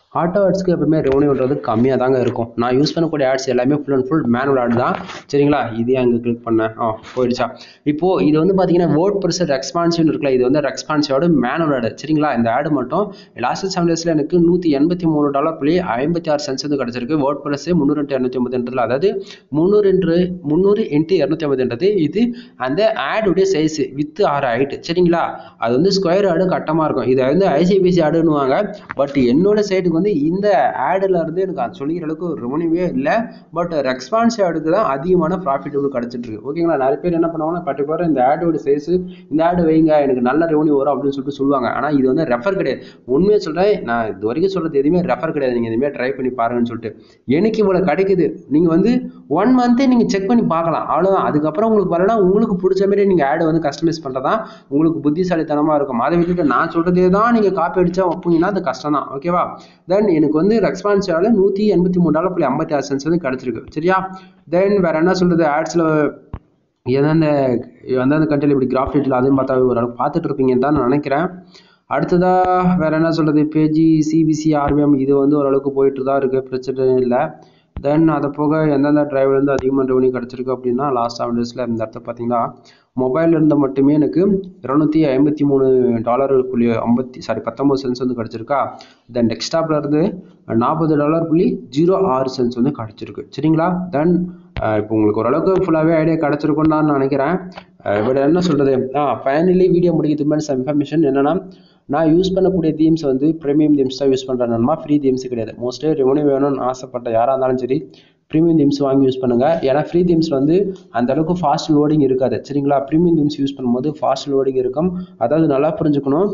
ஆட்டோ ஆட்ஸ்க்கு எப்பவுமே ரெவன்யூன்றது கம்மியாக தாங்க இருக்கும் நான் யூஸ் பண்ணக்கூடிய ஆட்ஸ் எல்லாமே full and full manual ad தான் சரிங்களா இதே அங்கே கிளிக் பண்ணேன் ஆ போயிடுச்சா இப்போது இது வந்து பார்த்தீங்கன்னா வேர்ட் ப்ரெஸ் ரெஸ்பான்சிவ்னு இருக்குல்ல இது வந்து ரெஸ்பான்சிவோட மேனுவல் ஆடு சரிங்களா இந்த ஆடு மட்டும் லாஸ்ட் செவன் டேஸில் எனக்கு நூற்றி எண்பத்தி மூணு டாலர் புள்ளி ஐம்பத்தி ஆறு சென்ஸ் வந்து கிடச்சிருக்கு வேர்ட் ப்ரெஸ் முந்நூறு இன்ட்டு இரநூத்தி ஐம்பதுன்றதுல அதாவது முந்நூறு இன்ட்டு முந்நூறு இன்ட்டு இரநூத்தி ஐம்பதுன்றது இது அந்த ஆடுடைய சைஸ் வித்து ஆறு ஹைட்டு சரிங்களா அது வந்து ஸ்கொயர் ஆடு கட்டமாக இருக்கும் இதை வந்து ஐசிபிசி ஆடுன்னுவாங்க பட் என்னோட சைடுக்கு வந்து இந்த ஆடில் இருந்து எனக்கு அது சொல்லிக்கிற அளவுக்கு ரெவன்யூவே இல்லை பட் ரெஸ்பான்ஸ் ஆடுக்கு தான் அதிகமான ப்ராஃபிட்டபிள் கிடச்சிட்டு இருக்கு ஓகேங்களா நிறைய பேர் என்ன பண்ணுவாங்கன்னா பர்டிகுலர் இந்த ஆடோட சைஸ் இந்த ஆடு வைங்க எனக்கு நல்ல ரெவன்யூ வரும் அப்படின்னு சொல்லிட்டு சொல்லுவாங்க ஆனால் இது வந்து ரெஃபர் கிடையாது உண்மையை சொல்கிறேன் நான் இது வரைக்கும் சொல்கிறது எதுவுமே ரெஃபர் கிடையாது நீங்கள் எதுவுமே ட்ரை பண்ணி பாருங்கன்னு சொல்லிட்டு எனக்கு இவ்வளோ கிடைக்குது நீங்கள் வந்து ஒன் மந்த்தே நீங்கள் செக் பண்ணி பார்க்கலாம் அவ்வளோதான் அதுக்கப்புறம் உங்களுக்கு வரலாம் உங்களுக்கு பிடிச்ச மாதிரி நீங்கள் ஆடு வந்து கஸ்டமைஸ் பண்ணுறதா உங்களுக்கு புத்திசாலித்தனமாக இருக்கும் அதை விட்டுட்டு நான் சொல்கிறதே தான் நீங்கள் காப்பி அடிச்சா வைப்பீங்கன்னா அது கஷ்டம் தான் ஓகேவா தென் எனக்கு வந்து ரெஸ்பான்ஸால நூற்றி எண்பத்தி மூணு டாலர் புள்ளி ஐம்பத்தி ஆறு சென்ஸ் வந்து கிடச்சிருக்கு சரியா தென் வேற என்ன சொல்கிறது ஆட்ஸில் எந்தெந்த எந்தெந்த கண்ட்ரியில் இப்படி கிராஃப் டீட்டில் அதையும் பார்த்தா ஓரளவுக்கு பார்த்துட்டு இருப்பீங்கன்னு தான் நான் நினைக்கிறேன் அடுத்ததாக வேற என்ன சொல்கிறது பேஜி சிபிசி ஆர்பிஎம் இது வந்து ஓரளவுக்கு போயிட்டு தான் இருக்குது பிரச்சனை இல்லை தென் அதை போக எந்தெந்த டிரைவர் வந்து அதிகமாக ரெவன்யூ கிடச்சிருக்கு அப்படின்னா லாஸ்ட் செவன் டேஸில் இந்த இடத்த பார்த்தீங்கன்னா மொபைல் இருந்து மட்டுமே எனக்கு இரநூத்தி ஐம்பத்தி மூணு டாலர் புள்ளி ஐம்பத்தி சாரி பத்தொம்பது சென்ஸ் வந்து கிடச்சிருக்கா தென் டெஸ்க்டாப்ல இருந்து நாற்பது டாலர் புள்ளி ஜீரோ ஆறு சென்ஸ் வந்து கிடச்சிருக்கு சரிங்களா தென் இப்போ உங்களுக்கு ஓரளவுக்கு ஃபுல்லாகவே ஐடியா கிடச்சிருக்குன்னு நான் நினைக்கிறேன் பட் என்ன சொல்கிறது ஆ ஃபைனலி வீடியோ முடிக்கிறதுக்கு முன்னாடி சம் இன்ஃபர்மேஷன் என்னென்னா நான் யூஸ் பண்ணக்கூடிய தீம்ஸ் வந்து ப்ரீமியம் தீம்ஸ் தான் யூஸ் பண்ணுறேன்னா ஃப்ரீ தீம்ஸ் கிடையாது மோஸ்ட்லி ரெவன்யூ வேணும்னு ஆசைப்பட்ட யாராக இருந்தாலும் சரி ப்ரீமியம் தீம்ஸ் வாங்கி யூஸ் பண்ணுங்கள் ஏன்னா ஃப்ரீ தீம்ஸ் வந்து அந்த அளவுக்கு ஃபாஸ்ட் லோடிங் இருக்காது சரிங்களா ப்ரீமியம் தீம்ஸ் யூஸ் பண்ணும்போது ஃபாஸ்ட் லோடிங் இருக்கும் அதாவது நல்லா புரிஞ்சுக்கணும்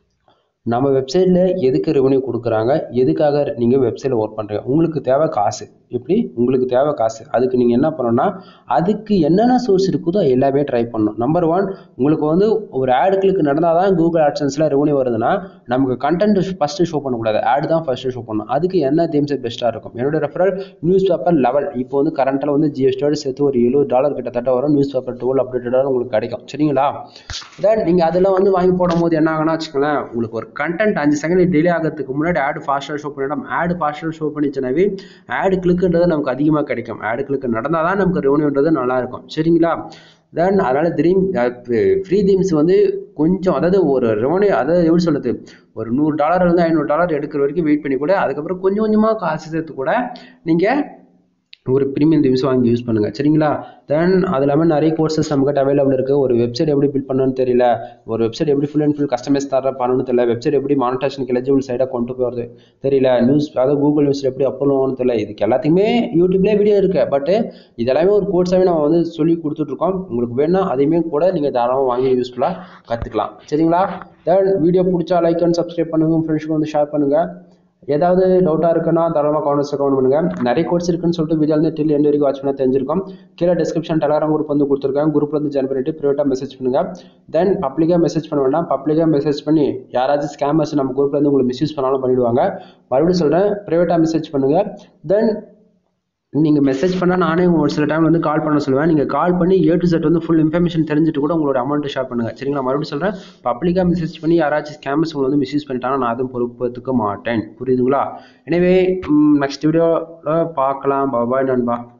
நம்ம வெப்சைட்டில் எதுக்கு ரெவன்யூ கொடுக்குறாங்க எதுக்காக நீங்கள் வெப்சைட்டில் ஒர்க் பண்ணுறீங்க உங்களுக்கு தேவை காசு எப்படி உங்களுக்கு தேவை காசு அதுக்கு நீங்கள் என்ன பண்ணணும்னா அதுக்கு என்னென்ன சோர்ஸ் இருக்குதோ எல்லாமே ட்ரை பண்ணணும் நம்பர் ஒன் உங்களுக்கு வந்து ஒரு ஆடு கிளிக் நடந்தால் தான் கூகுள் ஆட்சன்ஸில் ரெவன்யூ வருதுன்னா நமக்கு கண்டென்ட் ஃபஸ்ட்டு ஷோ பண்ணக்கூடாது ஆடு தான் ஃபஸ்ட்டு ஷோ பண்ணணும் அதுக்கு என்ன தீம்ஸ் பெஸ்ட்டாக இருக்கும் என்னோட ரெஃபரல் நியூஸ் பேப்பர் லெவல் இப்போ வந்து கரண்ட்டில் வந்து ஜிஎஸ்டியோட சேர்த்து ஒரு எழுபது டாலர் கிட்டத்தட்ட வரும் நியூஸ் பேப்பர் டுவெல் அப்டேட்டடாக உங்களுக்கு கிடைக்கும் சரிங்களா தென் நீங்கள் அதெல்லாம் வந்து வாங்கி போடும் போது என்ன ஆகுனா வச்சுக்கோங்களேன் உங்களுக்கு ஒரு கண்டென்ட் அஞ்சு செகண்ட் டிலே ஆகிறதுக்கு முன்னாடி ஆடு ஃபாஸ்ட்டாக ஷோ பண்ணிடும் ஆடு ஃபாஸ்ட்டாக ஷோ பண்ணிச்சுனாவே ஆடு கிளிக்குன்றது நமக்கு அதிகமாக கிடைக்கும் ஆடு கிளிக் நடந்தால் தான் நமக்கு ரெவன்யூன்றது நல்லா இருக்கும் சரிங்களா தென் அதனால் த்ரீம் ஃப்ரீ தீம்ஸ் வந்து கொஞ்சம் அதாவது ஒரு ரெவன்யூ அதாவது எப்படி சொல்கிறது ஒரு நூறு டாலர் இருந்து ஐநூறு டாலர் எடுக்கிற வரைக்கும் வெயிட் பண்ணி கூட அதுக்கப்புறம் கொஞ்சம் கொஞ்சமாக காசு சேர்த்து கூட நீங்கள் ஒரு ப்ரீமியம் தீம்ஸ் வாங்கி யூஸ் பண்ணுங்கள் சரிங்களா தென் அது இல்லாமல் நிறைய கோர்சஸ் நம்மகிட்ட அவைலபிள் இருக்குது ஒரு வெப்சைட் எப்படி பில்ட் பண்ணணும்னு தெரியல ஒரு வெப்சைட் எப்படி ஃபுல் அண்ட் ஃபுல் கஸ்டமைஸ் தர பண்ணணும்னு தெரியல வெப்சைட் எப்படி மானிட்டேஷனுக்கு எலிஜிபிள் சைடாக கொண்டு போகிறது தெரியல நியூஸ் அதாவது கூகுள் நியூஸில் எப்படி அப்லோட் ஆகணும்னு தெரியல இதுக்கு எல்லாத்தையுமே யூடியூப்லேயே வீடியோ இருக்குது பட் இதெல்லாமே ஒரு கோர்ஸாகவே நம்ம வந்து சொல்லி கொடுத்துட்ருக்கோம் உங்களுக்கு வேணும்னா அதையுமே கூட நீங்கள் தாராளமாக வாங்கி யூஸ்ஃபுல்லாக கற்றுக்கலாம் சரிங்களா தென் வீடியோ பிடிச்சா லைக் அண்ட் சப்ஸ்கிரைப் பண்ணுங்கள் உங்கள் ஃப்ரெண்ட்ஸ்க்கு வந்து ஷேர் பண்ணுங்கள் ஏதாவது டவுட்டாக இருக்குன்னா தாராளமாக கமெண்ட்ஸில் கமெண்ட் பண்ணுங்கள் நிறைய கோர்ஸ் இருக்குன்னு சொல்லிட்டு வீடியோ வந்து டில் எண்ட் வரைக்கும் வாட்ச் பண்ண தெரிஞ்சிருக்கும் கீழே டிஸ்கிரிப்ஷன் டெலாகிராம் குரூப் வந்து கொடுத்துருக்கேன் குரூப்ல வந்து ஜாயின் பண்ணிட்டு ப்ரைவேட்டாக மெசேஜ் பண்ணுங்கள் தென் பப்ளிக்காக மெசேஜ் பண்ண வேண்டாம் பப்ளிக்காக மெசேஜ் பண்ணி யாராச்சும் ஸ்கேமர்ஸ் நம்ம குரூப்ல இருந்து உங்களுக்கு மிஸ்யூஸ் பண்ணாலும் பண்ணிடுவாங்க மறுபடியும் சொல்கிறேன் ப்ரைவேட்டாக மெசேஜ் பண்ணுங்கள் தென் நீங்கள் மெசேஜ் பண்ணால் நானே ஒரு சில டைம் வந்து கால் பண்ண சொல்லுவேன் நீங்கள் கால் பண்ணி ஏ டு செட் வந்து ஃபுல் இன்ஃபர்மேஷன் தெரிஞ்சுட்டு கூட உங்களோட அமௌண்ட் ஷேர் பண்ணுங்கள் சரிங்களா மறுபடியும் சொல்கிறேன் பப்ளிக்காக மெசேஜ் பண்ணி யாராச்சும் ஸ்கேமர்ஸ் உங்களை வந்து மிஸ்யூஸ் பண்ணிட்டாங்கன்னா நான் அதுவும் பொறுப்பேற்றுக்க மாட்டேன் புரியுதுங்களா எனவே நெக்ஸ்ட் வீடியோவில் பார்க்கலாம் பாபாய் நண்பா